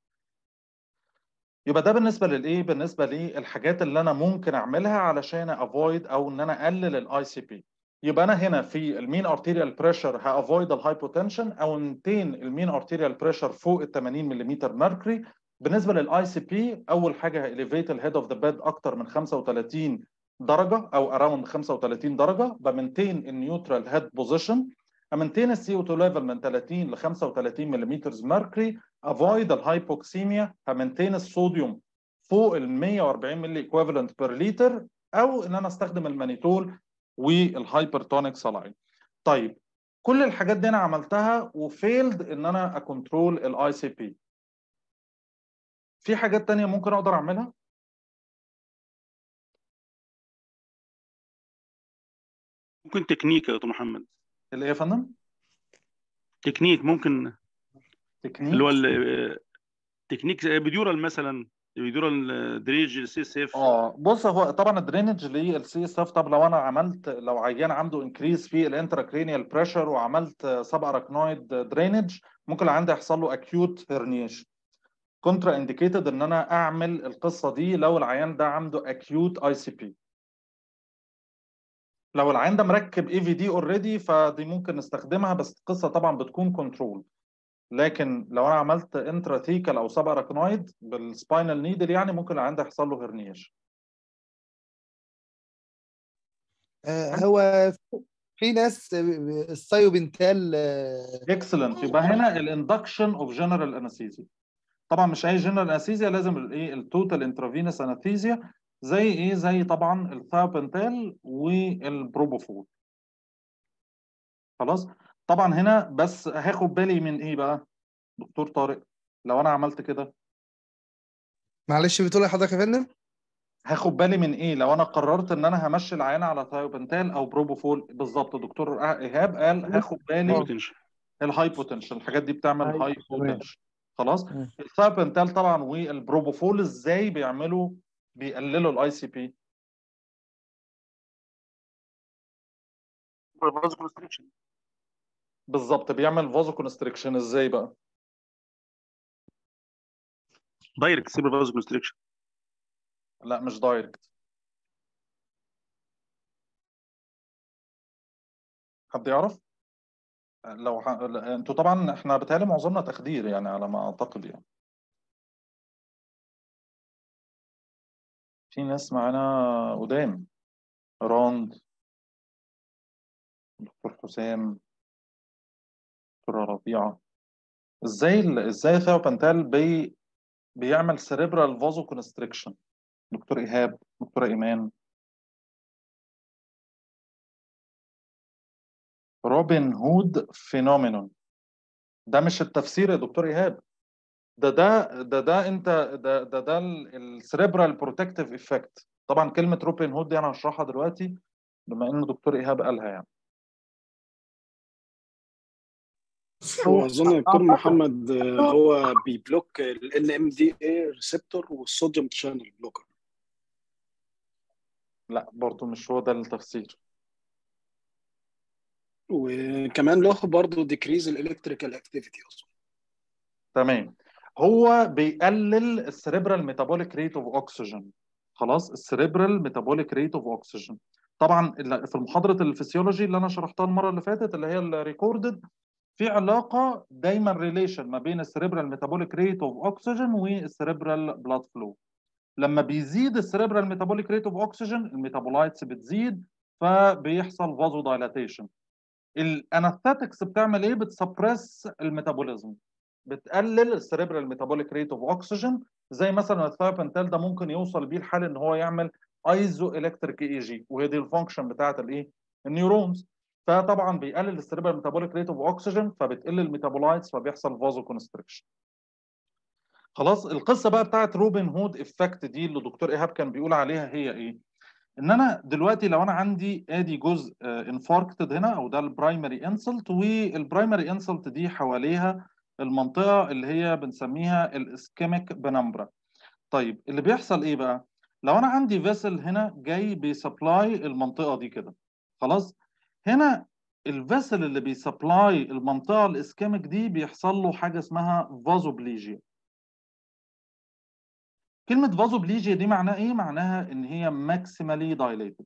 يبقى ده بالنسبه للايه بالنسبه للحاجات اللي انا ممكن اعملها علشان افويد او ان انا اقلل الاي سي بي يبقى انا هنا في المين ارتيريال بريشر هافويد الهايبوتنشن او انتين المين ارتيريال بريشر فوق ال 80 ملم ميركوري بالنسبه للاي سي بي اول حاجه هاليفيت الهيد اوف ذا بيد اكتر من 35 درجه او اراوند 35 درجه بمنتين النيوترال هيد بوزيشن امنتين السي او 2 ليفل من 30 ل 35 ملم ميركوري افويد الهايبوكسيميا همنتين الصوديوم فوق ال 140 ملي ايكويفالنت بير لتر او ان انا استخدم المانيتول والهايبرتونيك سلاين طيب كل الحاجات دي انا عملتها وفيلد ان انا اكونترول الاي سي بي في حاجات تانية ممكن اقدر اعملها ممكن تكنيك يا دكتور محمد اللي ايه يا فندم تكنيك ممكن تكنيك اللي هو ال- تكنيك زي بيديورال مثلا الابيدورال دريج سي اس اف اه بص هو طبعا الدرينج للسي اس اف طب لو انا عملت لو عيان عنده انكريز في الانتراكرينيال بريشر وعملت سب اراكنويد درينج ممكن عندي يحصل له اكيوت هرنيشن كونترا انديكيتد ان انا اعمل القصه دي لو العيان ده عنده اكيوت اي سي بي لو العيان ده مركب اي في دي اوريدي فدي ممكن نستخدمها بس القصه طبعا بتكون كنترول لكن لو انا عملت انتراثيكال او سب اراكنويد بالسباينال نيدل يعني ممكن العيان ده يحصل له هرنيشن آه، هو في ناس السايوبنتال آه، اكسلنت يبقى هنا الاندكشن اوف جنرال انستيزيا طبعا مش اي جنرال انستيزيا لازم الايه التوتال انترافينوس انستيزيا زي ايه زي طبعا الثاوبنتال والبروبوفول خلاص طبعا هنا بس هاخد بالي من ايه بقى دكتور طارق لو انا عملت كده معلش بتقول إيه حضرتك يا فندم هاخد بالي من ايه لو انا قررت ان انا همشي العيان على ثايوبنتال او بروبوفول بالظبط دكتور ايهاب قال هاخد بالي بوتنشال الهاي بوتنشال الحاجات دي بتعمل أيوة، هاي تمام. بوتنشال خلاص مم. الثايوبنتال طبعا والبروبوفول ازاي بيعملوا بيقللوا الاي سي بي بالظبط بيعمل فازو كونستريكشن ازاي بقى دايركت سيبر فازو كونستريكشن لا مش دايركت حد يعرف لو ح... لا، انتوا طبعا احنا بيتهيألي معظمنا تخدير يعني على ما اعتقد يعني في ناس معانا قدام راند دكتور حسام دكتورة ربيعة ازاي ال- ازاي الثيوبنتال بي بيعمل سيريبرال فازو كونستريكشن دكتور ايهاب دكتورة ايمان روبن هود فينومينون ده مش التفسير يا دكتور ايهاب ده ده ده ده انت ده ده ده السيريبرال بروتكتيف افكت طبعا كلمه روبن هود دي انا هشرحها دلوقتي بما ان دكتور ايهاب قالها يعني هو اظن دكتور محمد آه، هو بيبلوك ال ام دي اي ريسبتور والصوديوم شانل بلوكر لا برضو مش هو ده التفسير وكمان له برضه ديكريز الالكتريكال اكتيفيتي اصلا تمام هو بيقلل السيريبرال ميتابوليك ريت اوف اوكسجين خلاص السيريبرال ميتابوليك ريت اوف اوكسجين طبعا ال- في محاضره الفسيولوجي اللي انا شرحتها المره اللي فاتت اللي هي الريكوردد في علاقه دايما ريليشن ما بين السيريبرال ميتابوليك ريت اوف اوكسجين والسيريبرال بلاد فلو لما بيزيد السيريبرال ميتابوليك ريت اوف اوكسجين الميتابولايتس بتزيد فبيحصل فازو دايلاتيشن الانستاتكس بتعمل ايه بتسبريس الميتابوليزم بتقلل السيريبرال ميتابوليك ريت اوف اوكسجين زي مثلا الثايبنتال ده ممكن يوصل بيه الحال ان هو يعمل ايزو الكتريك اي جي وهي دي الفانكشن بتاعت الايه النيورونز فطبعا بيقلل السيريبرال ميتابوليك ريت اوف اوكسجين فبتقل الميتابولايتس فبيحصل فازو كونستريكشن خلاص القصه بقى بتاعت روبن هود افكت دي اللي دكتور ايهاب كان بيقول عليها هي ايه ان انا دلوقتي لو انا عندي ادي جزء انفاركتد هنا او ده البرايمري انسلت والبرايمري انسلت دي حواليها المنطقه اللي هي بنسميها الاسكيميك بنمبرا طيب اللي بيحصل ايه بقى لو انا عندي فيسل هنا جاي بيسبلاي المنطقه دي كده خلاص هنا الفيسل اللي بيسبلاي المنطقه الاسكيميك دي بيحصل له حاجه اسمها فازوبليجيا كلمة فازوبليجيا دي معناها ايه؟ معناها ان هي ماكسيمالي دايليتد.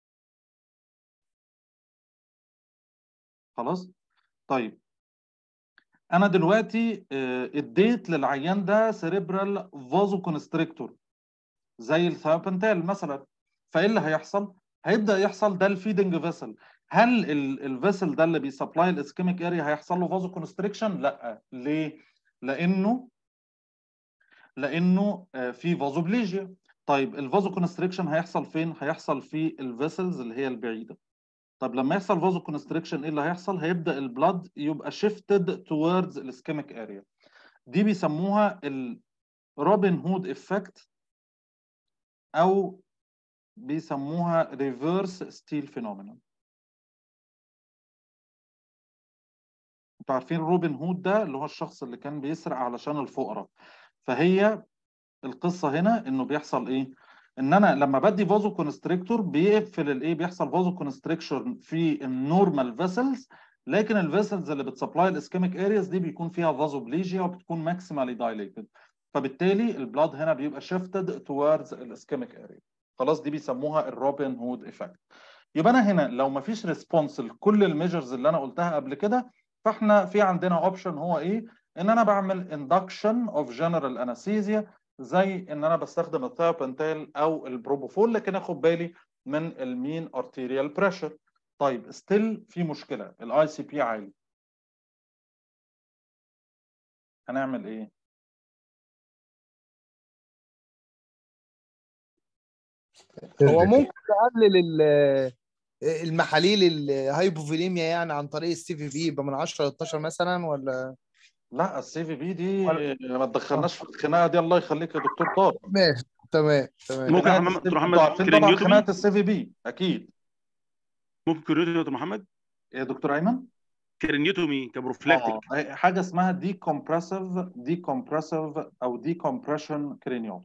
خلاص؟ طيب انا دلوقتي آه، اديت للعيان ده سيريبرال فازو كونستريكتور زي الثيوبنتال مثلا فايه اللي هيحصل؟ هيبدا يحصل ده الفيدنج فيسل هل الفيسل ده اللي بيسبلاي الاسكيميك اريا هيحصل له فازو كونستريكشن؟ لا ليه؟ لانه لانه آه، في فازوبليجيا طيب الفازو كونستريكشن هيحصل فين هيحصل في الفيسلز اللي هي البعيده طب لما يحصل فازو كونستريكشن ايه اللي هيحصل هيبدا البلاد يبقى شيفتد towards الاسكيميك اريا دي بيسموها الروبن هود افكت او بيسموها ريفرس ستيل فينومينون انتوا عارفين روبن هود ده اللي هو الشخص اللي كان بيسرق علشان الفقراء فهي القصه هنا انه بيحصل ايه ان انا لما بدي فازو كونستريكتور بيقفل الايه بيحصل فازو كونستريكشن في النورمال فيسلز لكن الفيسلز اللي بتسبلاي الاسكيميك ارياز دي بيكون فيها فازوبليجيا وبتكون ماكسيمالي دايليتد فبالتالي البلاد هنا بيبقى شيفتد توردز الاسكيميك اريا خلاص دي بيسموها الروبن هود ايفكت يبقى انا هنا لو ما فيش ريسبونس لكل الميجرز اللي انا قلتها قبل كده فاحنا في عندنا اوبشن هو ايه ان انا بعمل اندكشن اوف جنرال انستيزيا زي ان انا بستخدم الثيوبنتال او البروبوفول لكن اخد بالي من المين ارتيريال بريشر طيب ستيل في مشكله الاي سي بي عالي هنعمل ايه هو ممكن تقلل ال- المحاليل الهايبوفوليميا يعني عن طريق السي في بي يبقى من 10 ل 12 مثلا ولا لا السي في بي دي ولا- ما تدخلناش في الخناقه دي الله يخليك يا دكتور طارق ماشي تمام تمام ممكن خناقة حمام- السي- دكتور محمد انتوا عارفين طبعا كرينيوتومي خناقه السي في بي اكيد ممكن كرينيوتومي يا دكتور محمد يا دكتور ايمن كرينيوتومي كبروفلاكتيك اه حاجه اسمها دي كومبريسيف دي كومبريسيف او دي كومبريشن كرينيوم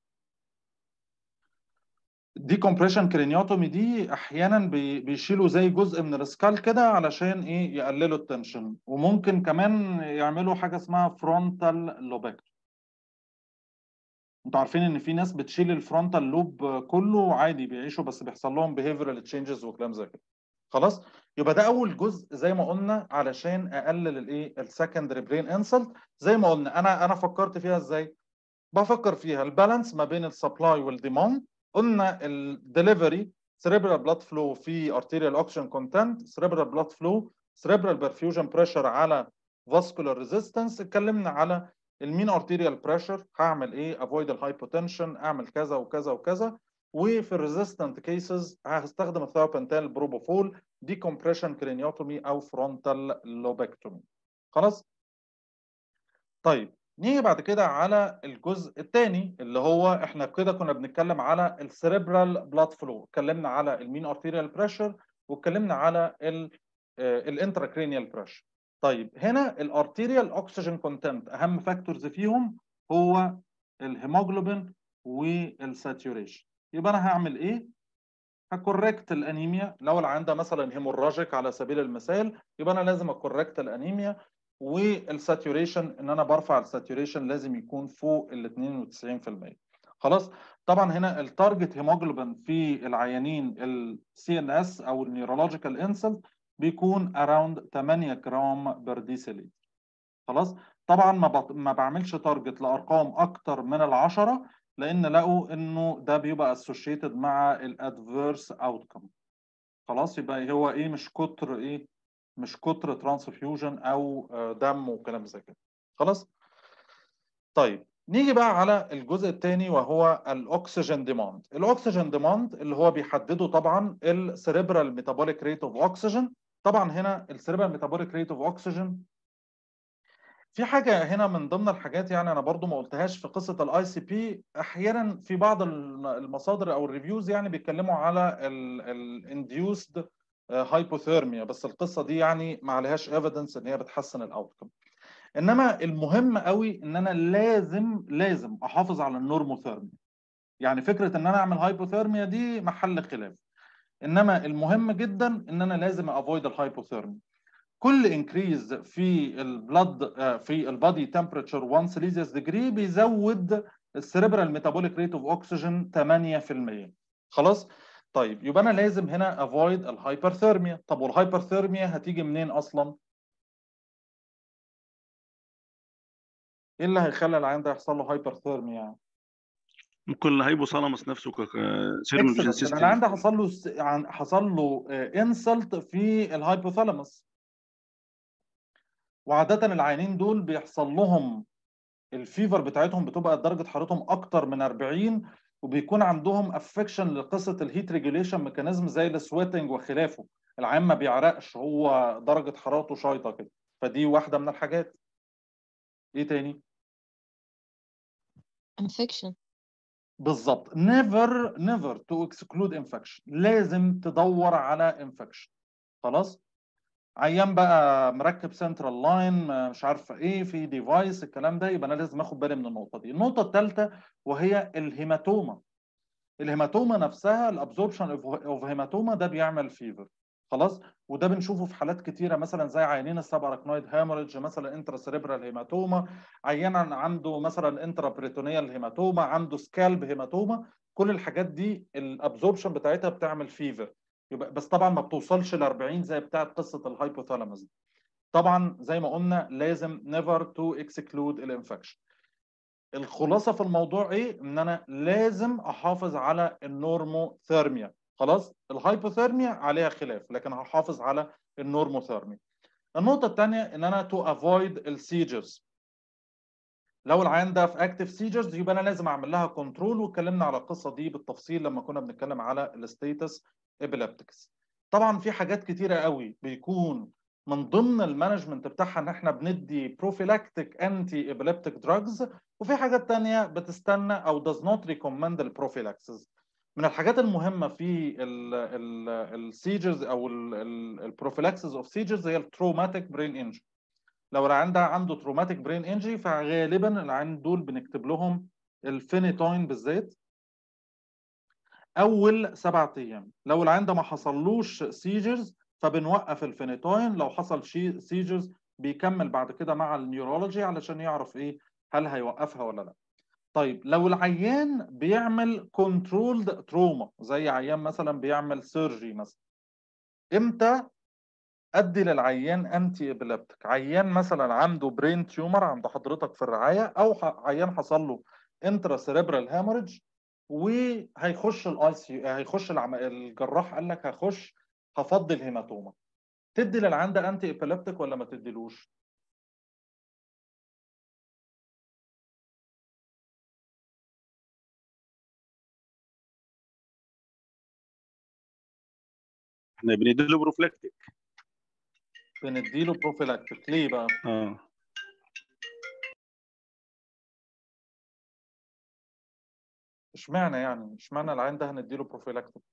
دي كومبريشن كرينيوتومي دي احيانا بي- بيشيلوا زي جزء من السكال كده علشان ايه يقللوا التنشن وممكن كمان يعملوا حاجه اسمها فرونتال لوبكتومي انتوا عارفين ان في ناس بتشيل الفرونتال لوب كله عادي بيعيشوا بس بيحصل لهم behavioral تشينجز وكلام زي كده خلاص يبقى ده اول جزء زي ما قلنا علشان اقلل الايه السكندري برين انسلت زي ما قلنا انا انا فكرت فيها ازاي بفكر فيها البالانس ما بين السبلاي والديماند قلنا الدليفري cerebral blood flow في arterial oxygen content cerebral blood flow cerebral perfusion pressure على vascular resistance اتكلمنا على المين arterial pressure هعمل ايه avoid الهايبوتنشن اعمل كذا وكذا وكذا وفي الريزيستنت كيسز هستخدم الثيوبنتال بروبوفول decompression craniotomy او frontal lobectomy خلاص طيب نيجي بعد كده على الجزء الثاني اللي هو احنا كده كنا بنتكلم على السيريبرال بلاد فلو اتكلمنا على المين ارتيريال بريشر واتكلمنا على الانتراكرينيال بريشر طيب هنا الارتيريال اوكسجين كونتنت اهم فاكتورز فيهم هو الهيموجلوبين والساتوريشن يبقى انا هعمل ايه هكوركت الانيميا لو العيان ده مثلا هيموراجيك على سبيل المثال يبقى انا لازم اكوركت الانيميا والساتوريشن ان انا برفع الساتوريشن لازم يكون فوق ال 92% خلاص طبعا هنا التارجت هيموجلوبين في العيانين السي ان اس او النيورولوجيكال انسلت بيكون اراوند 8 جرام بر ديسيليتر خلاص طبعا ما بط... ما بعملش تارجت لارقام اكتر من العشرة لان لقوا انه ده بيبقى اسوشيتد مع الادفيرس اوتكم خلاص يبقى هو ايه مش كتر ايه مش كتر ترانسفيوجن او دم وكلام زي كده خلاص طيب نيجي بقى على الجزء الثاني وهو الاكسجين ديماند الاكسجين ديماند اللي هو بيحدده طبعا السيريبرال ميتابوليك ريت اوف اوكسجين طبعا هنا السيريبرال ميتابوليك ريت اوف اوكسجين في حاجه هنا من ضمن الحاجات يعني انا برضو ما قلتهاش في قصه الاي سي بي احيانا في بعض المصادر او الريفيوز يعني بيتكلموا على الانديوسد هايبوثيرميا بس القصه دي يعني ما عليهاش ايفيدنس ان هي بتحسن الاوتكم انما المهم قوي ان انا لازم لازم احافظ على النورموثيرميا يعني فكره ان انا اعمل هايبوثيرميا دي محل خلاف انما المهم جدا ان انا لازم افويد الهايبوثيرميا كل انكريز في البلد في البادي تمبريتشر 1 سيليزيوس ديجري بيزود السيريبرال ميتابوليك ريت اوف اوكسجين 8% خلاص طيب يبقى انا لازم هنا افويد الهايبرثيرميا طب والهايبرثيرميا هتيجي منين اصلا ايه اللي هيخلي العيان ده يحصل له هايبرثيرميا يعني ممكن الهايبوثالاموس نفسه سيرمال فيجن انا سيستم العيان ده حصل له س- عن- حصل له انسلت في الهايبوثالاموس وعاده العيانين دول بيحصل لهم الفيفر بتاعتهم بتبقى درجه حرارتهم اكتر من 40 وبيكون عندهم افكشن لقصه الهيت ريجوليشن ميكانيزم زي السويتنج وخلافه العيان ما بيعرقش هو درجه حرارته شايطه كده فدي واحده من الحاجات ايه تاني infection بالظبط never never to exclude infection لازم تدور على infection خلاص عيان بقى مركب سنترال لاين مش عارفه ايه في ديفايس الكلام ده يبقى انا لازم اخد بالي من النقطه دي النقطه الثالثه وهي الهيماتوما الهيماتوما نفسها الابزوربشن اوف هيماتوما ده بيعمل فيفر خلاص وده بنشوفه في حالات كتيره مثلا زي عيانين السب اراكنويد هاموريدج مثلا انترا سيريبرال هيماتوما عيان عنده مثلا انترا بريتونيال هيماتوما عنده سكالب هيماتوما كل الحاجات دي الابزوربشن بتاعتها بتعمل فيفر يبقى بس طبعا ما بتوصلش ل 40 زي بتاعه قصه الهايبوثالاموس طبعا زي ما قلنا لازم نيفر تو اكسكلود الانفكشن الخلاصه في الموضوع ايه ان انا لازم احافظ على النورموثيرميا خلاص الهايبوثيرميا عليها خلاف لكن هحافظ على النورموثيرميا النقطه الثانيه ان انا تو افويد السيجرز لو العيان ده في اكتف سيجرز يبقى انا لازم اعمل لها كنترول واتكلمنا على القصه دي بالتفصيل لما كنا بنتكلم على الستيتس ابيلابتكس طبعا في حاجات كتيره قوي بيكون من ضمن المانجمنت بتاعها ان احنا بندي بروفيلاكتيك انتي ابيليبتيك دراجز وفي حاجات تانية بتستنى او does not recommend البروفيلاكسز من الحاجات المهمه في السيجرز او البروفيلاكسز اوف سيجرز هي التروماتيك برين انجري لو العيان ده عنده تروماتيك برين انجري فغالبا العيان دول بنكتب لهم الفينيتوين بالذات اول سبعة ايام لو العيان ده ما حصلوش سيجرز فبنوقف الفينيتوين لو حصل شيء سيجرز بيكمل بعد كده مع النيورولوجي علشان يعرف ايه هل هيوقفها ولا لا طيب لو العيان بيعمل كنترولد تروما زي عيان مثلا بيعمل سيرجي مثلا امتى ادي للعيان انتي ابيلابتيك عيان مثلا عنده برين تيومر عند حضرتك في الرعايه او عيان حصل له انترا سيريبرال هاموريدج وهيخش الاي سي هيخش العم... الجراح قال لك هخش هفضي الهيماتوما تدي للعيان ده انتي ابيلابتيك ولا ما تديلوش احنا بنديله بروفلاكتيك بنديله بروفيلاكتيك ليه بقى اه اشمعنى يعني اشمعنى العيان ده هنديله بروفيلاكتيك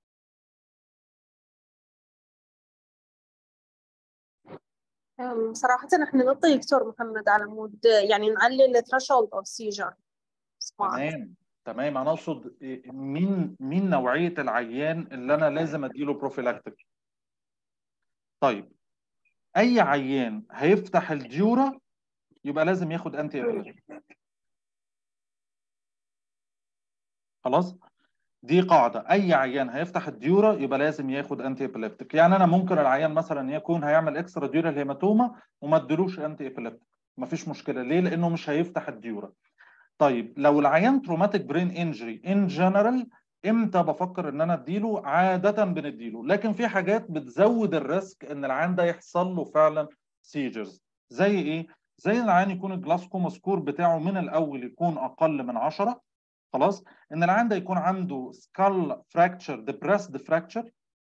أم، صراحة احنا نعطي دكتور محمد على مود يعني نعلي الثريشولد اوف سيجر تمام تمام انا اقصد إيه، مين مين نوعيه العيان اللي انا لازم اديله بروفيلاكتيك طيب اي عيان هيفتح الديورا يبقى لازم ياخد انتي ابيليتيك خلاص دي قاعده اي عيان هيفتح الديورا يبقى لازم ياخد انتي ابيليبتيك يعني انا ممكن العيان مثلا يكون هيعمل اكسترا ديورال هيماتوما وما اديلوش انتي ابيليبتيك مفيش مشكله ليه لانه مش هيفتح الديورا طيب لو العيان تروماتيك برين انجري ان جنرال امتى بفكر ان انا اديله عاده بنديله لكن في حاجات بتزود الريسك ان العيان ده يحصل له فعلا سيجرز زي ايه زي ان العيان يكون الجلاسكوما سكور بتاعه من الاول يكون اقل من 10 خلاص ان العيان ده يكون عنده سكال فراكتشر ديبريسد فراكتشر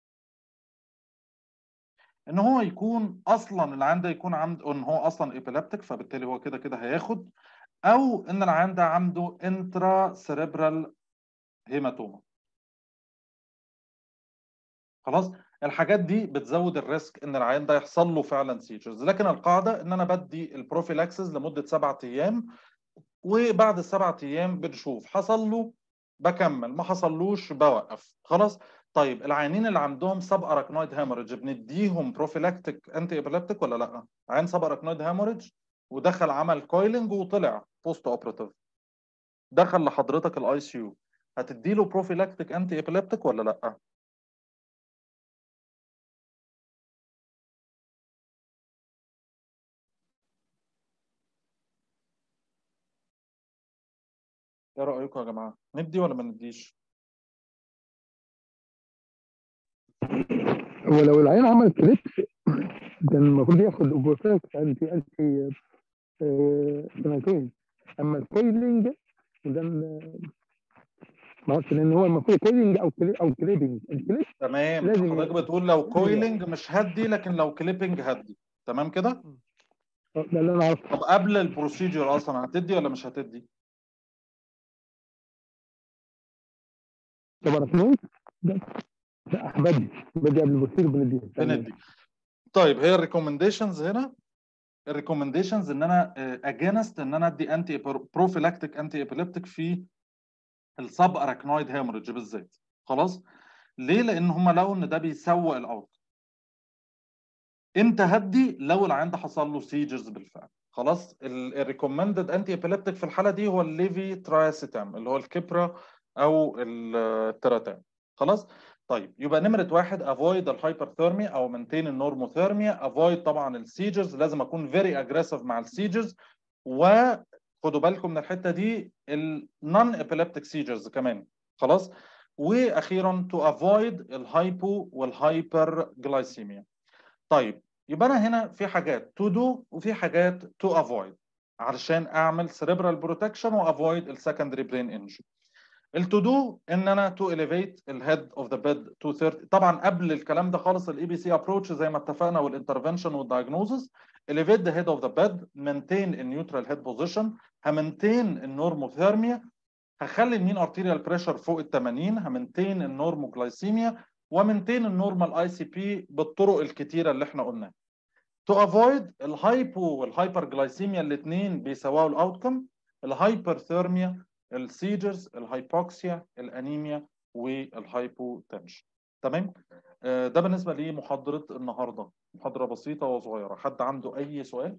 ان هو يكون اصلا العيان ده يكون عنده ان هو اصلا ايبيلابتيك فبالتالي هو كده كده هياخد او ان العيان ده عنده انترا سيريبرال هيماتوما خلاص الحاجات دي بتزود الريسك ان العيان ده يحصل له فعلا سيجرز لكن القاعده ان انا بدي البروفيلاكسس لمده سبعة ايام وبعد السبعة ايام بنشوف حصل له بكمل ما حصلوش بوقف خلاص طيب العيانين اللي عندهم سب اراكنويد هاموريدج بنديهم بروفيلاكتيك انتي ابيليبتيك ولا لا عيان سب اراكنويد هاموريدج ودخل عمل كويلنج وطلع بوست اوبراتيف دخل لحضرتك الاي سي يو هتديله بروفيلاكتيك انتي ابيليبتيك ولا لا ايه رايكم يا جماعه ندي ولا ما نديش ولو العيان عمل كليبس كان المفروض ياخد اوبوفاكس انتي انتي آه، سنتين اما الكويلنج ده م- ما اعرفش لان هو المفروض كويلنج او كلي او كليبنج الكليب تمام لازم حضرتك بتقول لو كويلنج مش هدي لكن لو كليبنج هدي تمام كده ده اللي انا عارفه طب قبل البروسيجر اصلا هتدي ولا مش هتدي طب انا فهمت ده لا بدي بدي قبل البروسيجر بنديها بندي طيب هي الريكومنديشنز هنا الريكومنديشنز ان انا اجينست ان انا ادي انتي بروفيلاكتيك انتي ايبيليبتيك في السب اراكنويد هيموريدج بالذات خلاص ليه لان هم لقوا ان ده بيسوق الاوت امتى هدي لو العيان ده حصل له سيجرز بالفعل خلاص الريكومندد انتي ابيليبتيك في الحاله دي هو الليفي ترايسيتام اللي هو الكبرا او التراتام خلاص طيب يبقى نمره واحد افويد الهايبرثيرميا او مينتين النورموثيرميا افويد طبعا السيجرز لازم اكون فيري اجريسيف مع السيجرز وخدوا بالكم من الحته دي النون ابيليبتيك سيجرز كمان خلاص واخيرا تو افويد الهايبو والهايبر جلايسيميا طيب يبقى انا هنا في حاجات تو دو وفي حاجات تو افويد علشان اعمل سيريبرال بروتكشن وافويد السكندري برين انجري التو دو ان انا تو اليفيت الهيد اوف ذا بيد تو 30 طبعا قبل الكلام ده خالص الاي بي سي ابروتش زي ما اتفقنا والانترفنشن والدايجنوزس elevate the head of the bed maintain a neutral head position همنتين النورموثيرميا هخلي المين ارتيريال بريشر فوق ال 80 همنتين النورموجلايسيميا ومنتين النورمال اي سي بي بالطرق الكتيره اللي احنا قلناها. تو افويد الهايبو والهايبر جلايسيميا الاثنين بيساووا الاوتكم الهايبرثيرميا السيجرز الهايبوكسيا الانيميا والهايبوتنشن تمام آه، ده بالنسبه لمحاضره النهارده محاضره بسيطه وصغيره حد عنده اي سؤال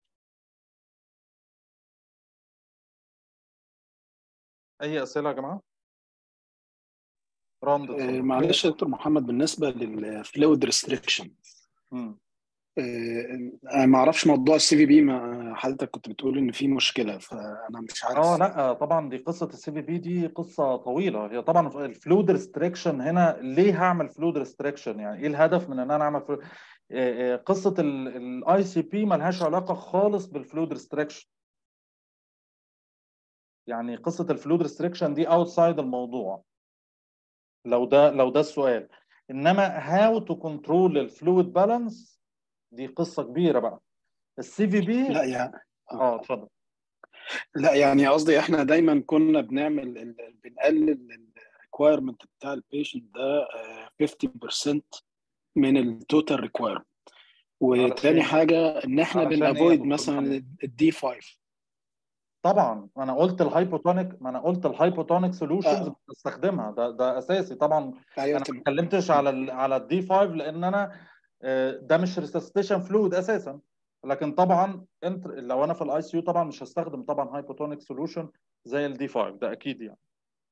اي اسئله يا جماعه راند آه، اتفضل. معلش يا دكتور محمد بالنسبه للفلويد ريستريكشن مم. انا ما اعرفش موضوع السي في بي ما حضرتك كنت بتقول ان في مشكله فانا مش عارف اه لا طبعا دي قصه السي في بي دي قصه طويله هي طبعا الفلود ريستريكشن هنا ليه هعمل فلود ريستريكشن يعني ايه الهدف من ان انا اعمل فلود قصه الاي سي بي ملهاش علاقه خالص بالفلود ريستريكشن يعني قصه الفلود ريستريكشن دي اوتسايد الموضوع لو ده لو ده السؤال انما هاو تو كنترول الفلويد بالانس دي قصه كبيره بقى السي في بي لا يعني اه اتفضل لا يعني قصدي احنا دايما كنا بنعمل ال- بنقلل الريكوايرمنت بتاع البيشنت ده آه، 50% من التوتال ريكوايرمنت وتاني علشان- حاجه ان احنا علشان إيه يا بنافويد دكتور مثلا محمد؟ الدي 5 طبعا انا قلت الهايبوتونيك ما انا قلت الهايبوتونيك سوليوشنز آه. بستخدمها ده ده اساسي طبعا ايوه انا ما تمام اتكلمتش على ال على الدي 5 لان انا آه، ده مش ريسستيشن فلويد اساسا لكن طبعا انت لو انا في الاي سي يو طبعا مش هستخدم طبعا هايبوتونيك سوليوشن زي الدي 5 ده اكيد يعني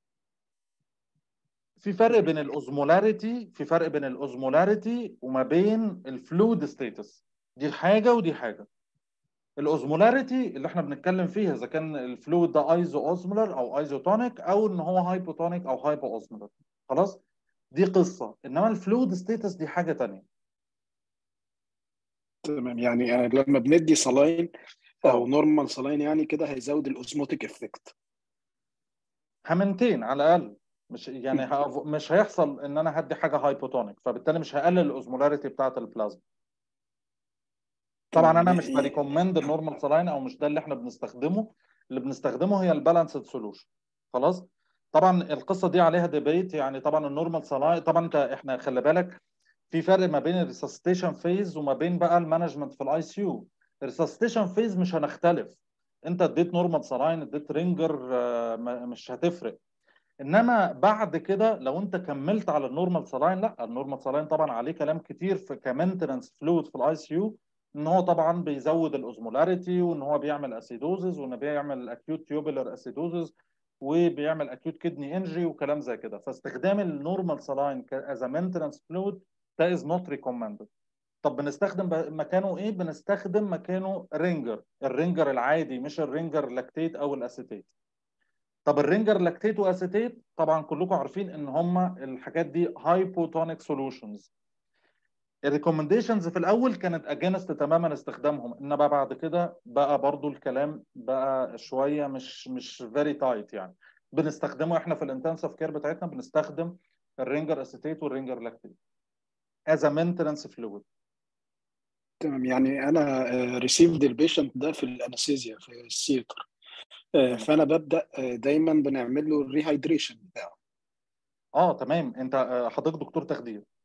في فرق بين الاوزمولاريتي في فرق بين الاوزمولاريتي وما بين الفلويد ستيتس دي حاجه ودي حاجه الاوزمولاريتي اللي احنا بنتكلم فيها اذا كان الفلويد ده ايزو اوزمولار او ايزوتونيك او ان هو هايبوتونيك او هايبو اوزمولار خلاص دي قصه انما الفلويد ستيتس دي حاجه تانية تمام يعني آه، لما بندي صلاين او اه نورمال صلاين يعني كده هيزود الاوزموتيك افكت همنتين على الاقل مش يعني هأف- مش هيحصل ان انا هدي حاجه هايبوتونيك فبالتالي مش هقلل الاوزمولاريتي بتاعه البلازما طبعا انا مش بريكومند النورمال سلاين او مش ده اللي احنا بنستخدمه اللي بنستخدمه هي البالانسد سولوشن خلاص طبعا القصه دي عليها ديبيت يعني طبعا النورمال سلاين طبعا انت احنا خلي بالك في فرق ما بين الريسستيشن فيز وما بين بقى المانجمنت في الاي سي يو الريسستيشن فيز مش هنختلف انت اديت نورمال سلاين اديت رينجر آه، ما- مش هتفرق انما بعد كده لو انت كملت على النورمال سلاين لا النورمال سلاين طبعا عليه كلام كتير في كمينتنس فلويد في الاي سي يو ان هو طبعا بيزود الاوزمولاريتي وان هو بيعمل اسيدوزز وان بيعمل اكيوت تيوبولار اسيدوزز وبيعمل اكيوت كدني انجري وكلام زي كده فاستخدام النورمال سلاين از مينتنس فلويد ده از نوت ريكومندد طب بنستخدم ب- مكانه ايه بنستخدم مكانه رينجر الرينجر العادي مش الرينجر لاكتيت او الاسيتيت طب الرينجر لاكتيت واسيتيت طبعا كلكم عارفين ان هم الحاجات دي هايبوتونيك سولوشنز الريكومنديشنز في الاول كانت اجينست تماما استخدامهم انما بعد كده بقى برضو الكلام بقى شويه مش مش فيري تايت يعني بنستخدمه احنا في الانتنسيف كير بتاعتنا بنستخدم الرينجر اسيتيت والرينجر لاكتيت از ا مينتنس فلويد تمام يعني انا ريسيفد البيشنت ده في الانستيزيا في السيتر فانا ببدا آه، دايما بنعمل له الريهايدريشن بتاعه اه تمام انت آه، حضرتك دكتور تخدير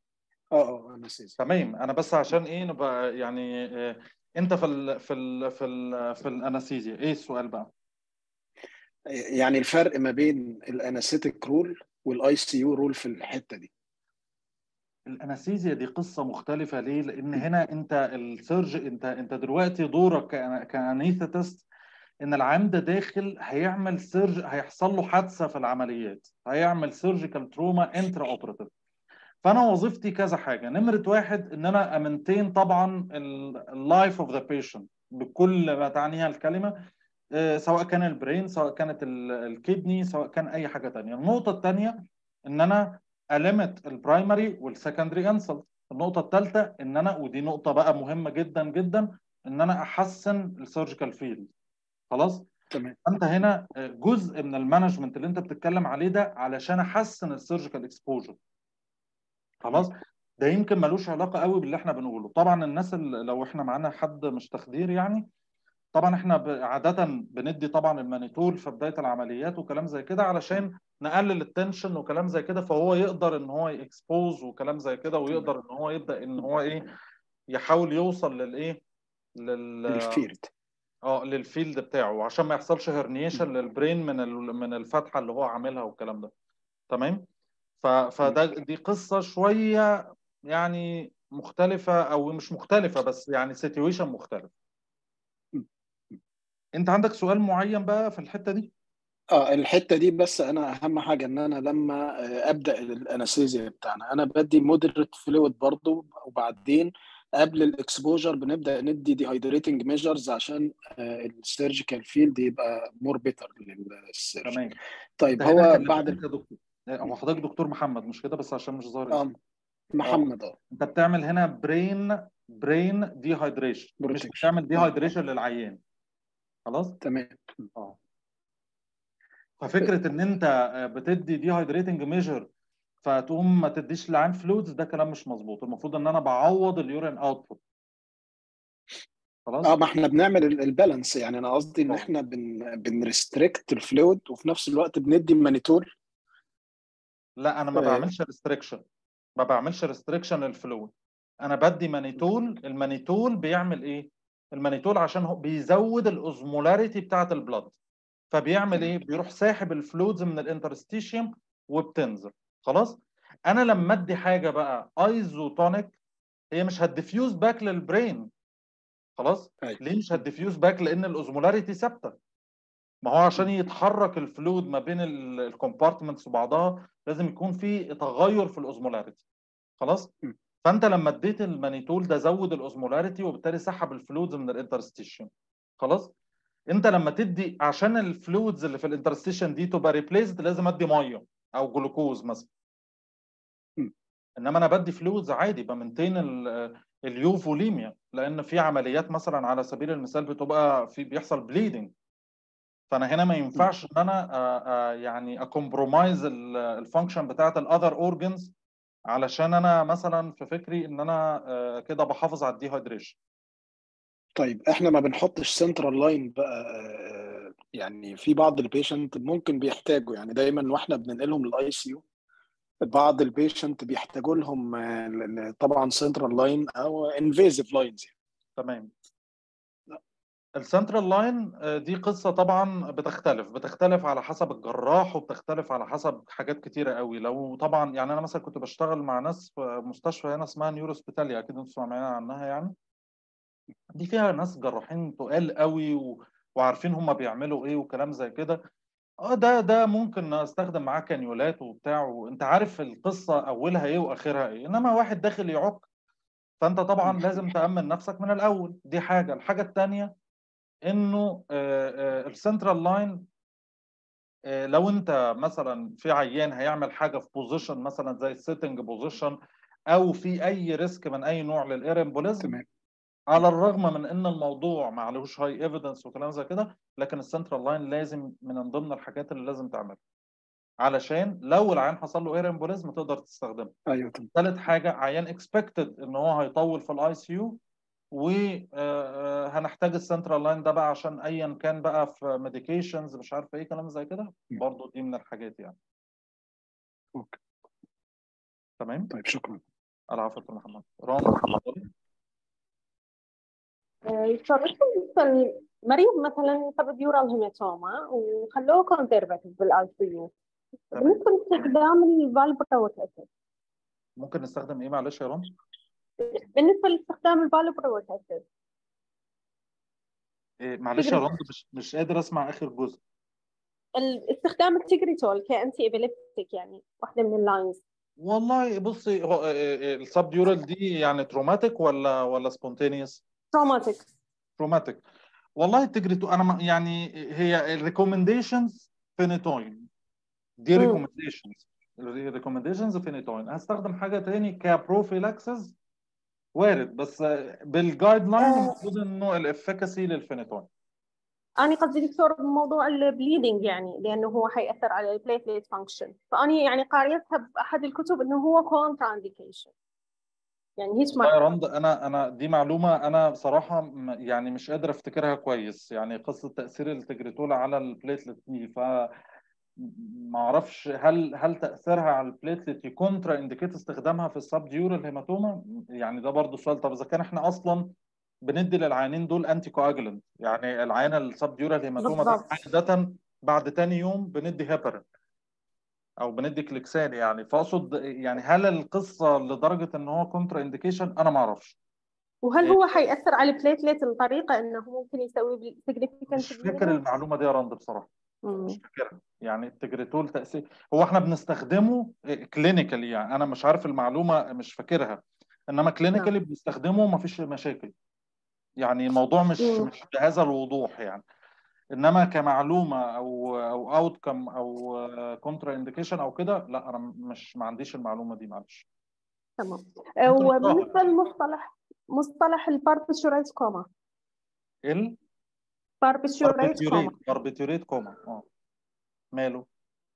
اه اه انستيزيا تمام انا بس عشان ايه نبقى يعني آه، انت في ال في ال في ال في الانستيزيا ايه السؤال بقى يعني الفرق ما بين الانستيك رول والاي سي يو رول في الحته دي الانستيزيا دي قصه مختلفه ليه لان هنا انت السيرج انت انت دلوقتي دورك كانستيست ان العيان ده داخل هيعمل سيرج هيحصل له حادثه في العمليات هيعمل سيرجيكال تروما انترا اوبراتيف فانا وظيفتي كذا حاجه نمره واحد ان انا امنتين طبعا اللايف اوف ذا بيشنت بكل ما تعنيها الكلمه آه، سواء كان البرين سواء كانت ال- الكدني سواء كان اي حاجه تانية النقطه الثانيه ان انا المت البرايمري والسكندري انسلت النقطه الثالثه ان انا ودي نقطه بقى مهمه جدا جدا ان انا احسن السيرجيكال فيلد خلاص تمام انت هنا جزء من المانجمنت اللي انت بتتكلم عليه ده علشان احسن السيرجيكال اكسبوجر خلاص ده يمكن ملوش علاقه قوي باللي احنا بنقوله طبعا الناس اللي لو احنا معانا حد مش تخدير يعني طبعا احنا ب- عاده بندي طبعا المانيتول في بدايه العمليات وكلام زي كده علشان نقلل التنشن وكلام زي كده فهو يقدر ان هو يكسبوز وكلام زي كده ويقدر ان هو يبدا ان هو ايه يحاول يوصل للايه لل الفيلد اه للفيلد بتاعه عشان ما يحصلش هرنيشن للبرين من ال- من الفتحه اللي هو عاملها والكلام ده تمام ف فده دي قصه شويه يعني مختلفه او مش مختلفه بس يعني سيتويشن مختلف انت عندك سؤال معين بقى في الحته دي اه الحته دي بس انا اهم حاجه ان انا لما آه، ابدا الانستيزيا بتاعنا انا بدي مودريت فلويد برضو وبعدين قبل الاكسبوجر بنبدا ندي ديهايدريتنج ميجرز عشان السيرجيكال فيلد يبقى مور بيتر للسيرجن تمام طيب انت هنا هو خلي بعد بالك يا دكتور هو حضرتك دكتور محمد مش كده بس عشان مش ظاهر اه اسمك محمد اه انت بتعمل هنا برين برين ديهايدريشن مش بروتكشن بتعمل ديهايدريشن للعيان خلاص تمام اه ففكره ان انت بتدي ديهايدريتنج ميجر فتقوم ما تديش للعين فلويدز ده كلام مش مظبوط المفروض ان انا بعوض اليورين اوتبوت خلاص اه ما احنا بنعمل ال- البالانس يعني انا قصدي ان اه احنا بن بنريستريكت الفلويد وفي نفس الوقت بندي مانيتول لا انا ما آه، بعملش ريستريكشن ما بعملش ريستريكشن للفلويد انا بدي مانيتول المانيتول بيعمل ايه المانيتول عشان هو بيزود الاوزمولاريتي بتاعه البلد فبيعمل تمام ايه بيروح ساحب الفلويدز من الانترستيشيوم وبتنزل خلاص انا لما ادي حاجه بقى ايزوتونيك هي مش هتديفيوز باك للبرين خلاص ايوه ليه مش هتديفيوز باك لان الاوزمولاريتي ثابته ما هو عشان يتحرك الفلويد ما بين الكومبارتمنتس وبعضها لازم يكون في تغير في الاوزمولاريتي خلاص م. فانت لما اديت المانيتول ده زود الاوزمولاريتي وبالتالي سحب الفلويدز من الانترستيشن خلاص انت لما تدي عشان الفلويدز اللي في الانترستيشن دي تبقى ريبليسد لازم ادي ميه او جلوكوز مثلا م. انما انا بدي فلويدز عادي بمنتين ال- اليوفوليميا لان في عمليات مثلا على سبيل المثال بتبقى في بيحصل بليدنج فانا هنا ما م. ينفعش ان انا آه، آه، يعني اكمبرومايز الفانكشن بتاعت الاذر اورجنز علشان انا مثلا في فكري ان انا آه، كده بحافظ على الديهايدريشن طيب احنا ما بنحطش سنترال لاين بقى آه، يعني في بعض البيشنت ممكن بيحتاجوا يعني دايما واحنا بننقلهم للاي سي يو بعض البيشنت بيحتاجوا لهم آه، ل- ل- طبعا سنترال لاين او انفيزيف لاينز تمام السنترال لاين دي قصة طبعا بتختلف بتختلف على حسب الجراح وبتختلف على حسب حاجات كتيرة قوي لو طبعا يعني أنا مثلا كنت بشتغل مع ناس في مستشفى هنا اسمها نيورو سبيتاليا أكيد أنتوا سامعين عنها يعني دي فيها ناس جراحين تقال قوي و... وعارفين هم بيعملوا إيه وكلام زي كده اه ده ده ممكن استخدم معاه كانيولات وبتاع وانت عارف القصة أولها إيه وآخرها إيه إنما واحد داخل يعك فأنت طبعا لازم تأمن نفسك من الأول دي حاجة الحاجة التانية انه السنترال لاين لو انت مثلا في عيان هيعمل حاجه في بوزيشن مثلا زي السيتنج بوزيشن او في اي ريسك من اي نوع للاير امبوليزم تمام على الرغم من ان الموضوع ما عليهوش هاي ايفيدنس وكلام زي كده لكن السنترال لاين لازم من ضمن الحاجات اللي لازم تعملها علشان لو العيان حصل له اير امبوليزم تقدر تستخدمه ايوه تمام ثالث حاجه عيان اكسبكتد ان هو هيطول في الاي سي يو وهنحتاج السنترال لاين ده بقى عشان ايا كان بقى في ميديكيشنز مش عارف ايه كلام زي كده م. برضه دي من الحاجات يعني اوكي تمام طيب شكرا العفو دكتور محمد رنا اتفضلي. يشرحوا بالنسبة لمريض مثلا سبديورال هيماتوما وخلوه كونسرفاتيف بالاي سي يو تمام بالنسبة لاستخدام الفالبرويك اسيد ممكن نستخدم ايه معلش يا رنا بالنسبة لاستخدام الفالبرويك اسيد إيه معلش يا رنا مش مش قادر اسمع اخر جزء استخدام التجريتول كأنتي إبيليبتيك يعني واحدة من اللاينز والله بصي هو السب ديورال دي يعني تروماتيك ولا ولا سبونتينيوس تروماتيك تروماتيك والله التجريتو انا ما- يعني هي الريكومنديشنز فينيتوين دي مم. ريكومنديشنز الريكومنديشنز فينيتوين هستخدم حاجه تاني كبروفيلاكسز وارد بس بالجايد لاين آه. المفروض انه الافكاسي للفينيتوين أنا قصدي دكتور بموضوع البليدنج يعني لأنه هو حيأثر على البليتليت فانكشن فأنا يعني قاريتها بأحد الكتب إنه هو كونترا انديكيشن يعني هيك والله يا مع رند انا انا دي معلومه انا بصراحه م- يعني مش قادر افتكرها كويس يعني قصه تاثير التجريتول على البليتلت دي ف ما اعرفش هل هل تاثيرها على البليتلت كونترا انديكيت استخدامها في السب ديورال هيماتوما يعني ده برضو سؤال طب اذا كان احنا اصلا بندي للعيانين دول انتي كواجلنت يعني العينه السب ديورال هيماتوما ده بالضبط عاده بعد تاني يوم بندي هيبرين او بندي كليكسان يعني فاقصد يعني هل القصه لدرجه ان هو كونترا انديكيشن انا ما اعرفش وهل إيه، هو حيأثر على البليتليت الطريقة إنه ممكن يسوي significant مش فاكر bleeding؟ المعلومه دي يا رند بصراحه مم. مش فاكرها يعني التجريتول تاثير هو احنا بنستخدمه كلينيكالي يعني انا مش عارف المعلومه مش فاكرها انما نعم كلينيكالي بنستخدمه ما فيش مشاكل يعني الموضوع مش مم. مش بهذا الوضوح يعني انما كمعلومه او او اوت كم او كونترا انديكيشن او كده لا انا مش ما عنديش المعلومه دي معلش تمام ممكن وبالنسبة نقراها للمصطلح مصطلح الباربيتوريت كوما ال باربيتوريت كوما باربيتوريت باربيتوريت كوما اه ماله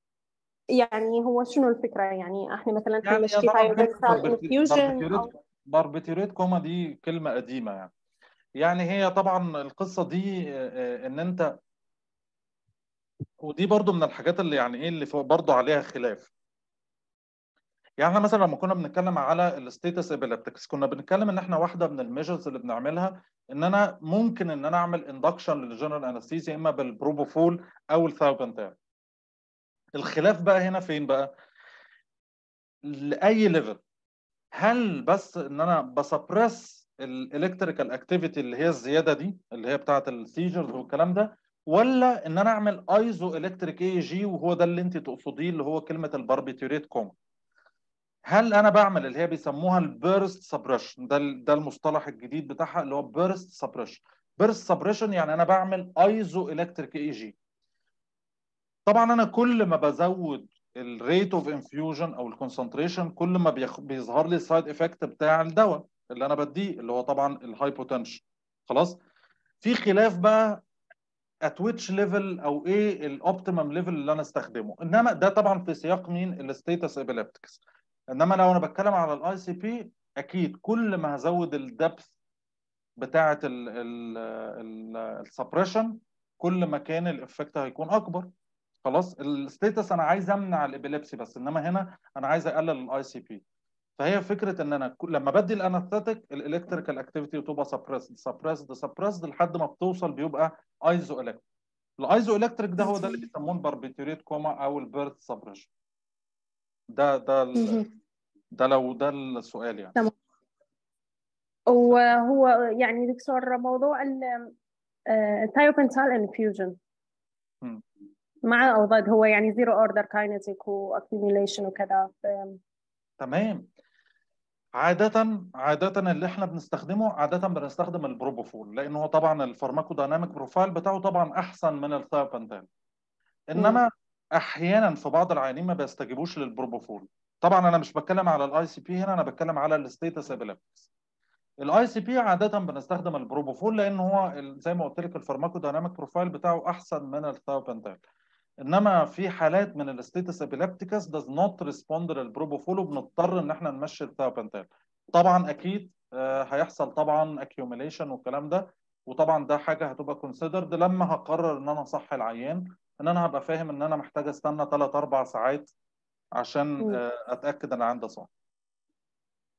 يعني هو شنو الفكرة يعني احنا مثلا يعني حنمشي طبعا كلمه بايودنسال انفيوجن باربيتوريت او باربيتوريت كوما دي كلمه قديمه يعني يعني هي طبعا القصه دي آه، آه، ان انت ودي برضو من الحاجات اللي يعني ايه اللي فوق برضو عليها خلاف يعني احنا مثلا لما كنا بنتكلم على الستيتس ابيليبتكس كنا بنتكلم ان احنا واحده من الميجرز اللي بنعملها ان انا ممكن ان انا اعمل اندكشن للجنرال انستيزيا اما بالبروبوفول او الثاوبنتال الخلاف بقى هنا فين بقى لاي ليفل هل بس ان انا بسبرس الالكتريكال اكتيفيتي اللي هي الزياده دي اللي هي بتاعه السيجرز والكلام ده ولا ان انا اعمل ايزو الكتريك اي جي وهو ده اللي انت تقصديه اللي هو كلمه الباربيتوريت كوما هل انا بعمل اللي هي بيسموها البيرست سبريشن ده ال- ده المصطلح الجديد بتاعها اللي هو بيرست سبريشن بيرست سبريشن يعني انا بعمل ايزو الكتريك اي جي طبعا انا كل ما بزود الريت اوف انفيوجن او الكونسنتريشن كل ما بيخ... بيظهر لي السايد افكت بتاع الدواء اللي انا بديه اللي هو طبعا الهايبوتنشن خلاص في خلاف بقى ات ويتش ليفل او ايه الاوبتيمم ليفل اللي انا استخدمه انما ده طبعا في سياق مين الستيتس ابيليبتكس انما لو انا بتكلم على الاي سي بي اكيد كل ما هزود الدبث بتاعه السبريشن كل ما كان الافكت هيكون اكبر خلاص الستيتس انا عايز امنع الابيليبسي بس انما هنا انا عايز اقلل الاي سي بي فهي فكره ان انا كل- لما بدي الانستاتيك الالكتريكال اكتيفيتي بتبقى سبريسد سبريسد سبريسد لحد ما بتوصل بيبقى ايزو الكتريك الايزو الكتريك ده هو ده اللي بيسموه الباربيتوريت كوما او البيرث سبريشن ده ده ال- مهم. ده لو ده السؤال يعني تمام وهو يعني دكتور موضوع الثايوبنتال انفيوجن مم. مع او ضد هو يعني زيرو اوردر كاينتيك واكيوميليشن وكذا ف- تمام عادة عادة اللي احنا بنستخدمه عادة بنستخدم البروبوفول لأنه هو طبعا الفارماكودايناميك بروفايل بتاعه طبعا أحسن من الثايوبنتال انما احيانا في بعض العيانين ما بيستجيبوش للبروبوفول طبعا انا مش بتكلم على الاي سي بي هنا انا بتكلم على الستيتس ابيليبتكس الاي سي بي عاده بنستخدم البروبوفول لان هو ال- زي ما قلت لك الفارماكودايناميك بروفايل بتاعه احسن من الثاوبنتال انما في حالات من الستيتس ابيليبتيكس does not respond للبروبوفول وبنضطر ان احنا نمشي الثاوبنتال طبعا اكيد آه، هيحصل طبعا accumulation والكلام ده وطبعا ده حاجه هتبقى كونسيدرد لما هقرر ان انا اصحي العيان ان انا هبقى فاهم ان انا محتاج استنى 3 4 ساعات عشان مم. آه، اتاكد ان عندي صح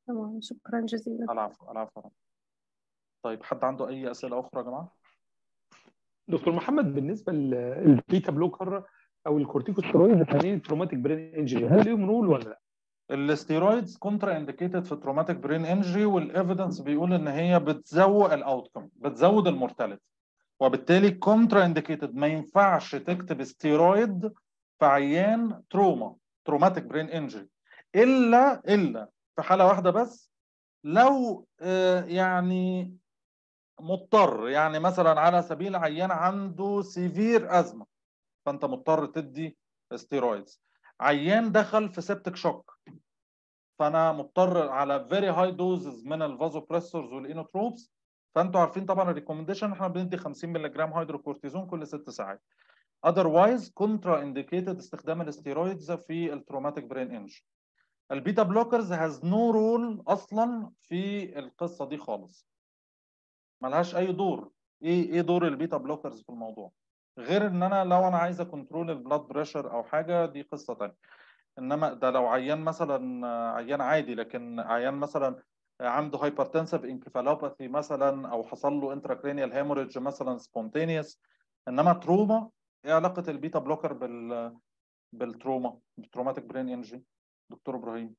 تمام شكرا جزيلا العفو العفو طيب حد عنده اي اسئله اخرى يا جماعه دكتور محمد بالنسبه للبيتا بلوكر او الكورتيكوستيرويد في حالين تروماتيك برين انجري هل ليهم رول ولا لا؟ الاستيرويدز كونترا انديكيتد في تروماتيك برين انجري والايفيدنس بيقول ان هي بتزوق الاوتكم بتزود المورتاليتي وبالتالي كونترا انديكيتد ما ينفعش تكتب ستيرويد في عيان تروما تروماتيك برين انجري الا الا في حاله واحده بس لو آه، يعني مضطر يعني مثلا على سبيل عيان عنده سيفير ازمه فانت مضطر تدي ستيرويدز عيان دخل في سيبتك شوك فانا مضطر على فيري هاي دوزز من الفازوبريسورز والانوتروبس فانتوا عارفين طبعا الريكومنديشن احنا بندي 50 ملغ هيدروكورتيزون كل ست ساعات otherwise كونترا انديكيتد استخدام الاستيرويدز في التروماتيك برين انجري البيتا بلوكرز هاز نو رول اصلا في القصه دي خالص ملهاش اي دور ايه ايه دور البيتا بلوكرز في الموضوع غير ان انا لو انا عايز كنترول البلاد بريشر او حاجه دي قصه تانية انما ده لو عيان مثلا عيان عادي لكن عيان مثلا عنده هايبرتنسيف انكفالوباثي مثلا او حصل له انتراكرينيال هيموريدج مثلا سبونتينيوس انما تروما ايه علاقه البيتا بلوكر بال بالتروما بالتروماتيك برين انجري دكتور ابراهيم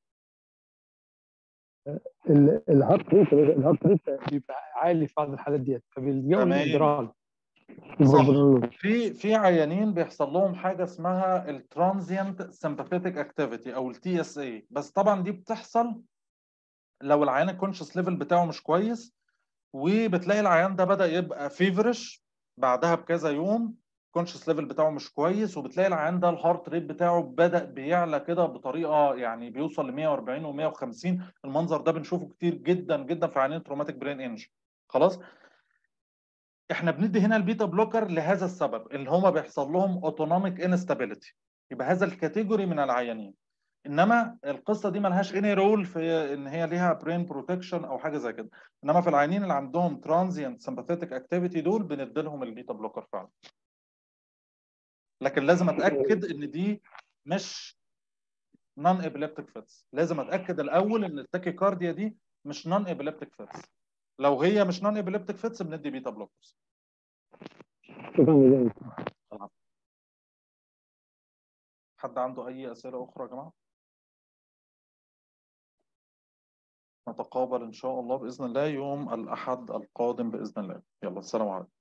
ال- الهارت ريت الهارت ريت بيبقى عالي في بعض الحالات ديت فبيلجأوا تمام. للادرال صح في في عيانين بيحصل لهم حاجه اسمها الترانزيانت سمباثيتك اكتيفيتي او التي اس اي بس طبعا دي بتحصل لو العيان الكونشس ليفل بتاعه مش كويس وبتلاقي العيان ده بدا يبقى فيفرش بعدها بكذا يوم الكونشس ليفل بتاعه مش كويس وبتلاقي العيان ده الهارت ريت بتاعه بدا بيعلى كده بطريقه يعني بيوصل ل 140 و150 المنظر ده بنشوفه كتير جدا جدا في عيانين تروماتيك برين انجري خلاص احنا بندي هنا البيتا بلوكر لهذا السبب اللي هما بيحصل لهم اوتونوميك انستابيليتي يبقى هذا الكاتيجوري من العيانين انما القصه دي ملهاش اني رول في ان هي ليها برين بروتكشن او حاجه زي كده انما في العيانين اللي عندهم ترانزيانت سمباثيتك اكتيفيتي دول بندي لهم البيتا بلوكر فعلا لكن لازم اتاكد ان دي مش نون ابيليبتيك فيتس لازم اتاكد الاول ان التاكيكارديا دي مش نون ابيليبتيك فيتس لو هي مش نون ابيليبتيك فيتس بندي بيتا بلوكرز شكرا جزيلا حد عنده اي اسئله اخرى يا جماعه نتقابل ان شاء الله باذن الله يوم الاحد القادم باذن الله يلا السلام عليكم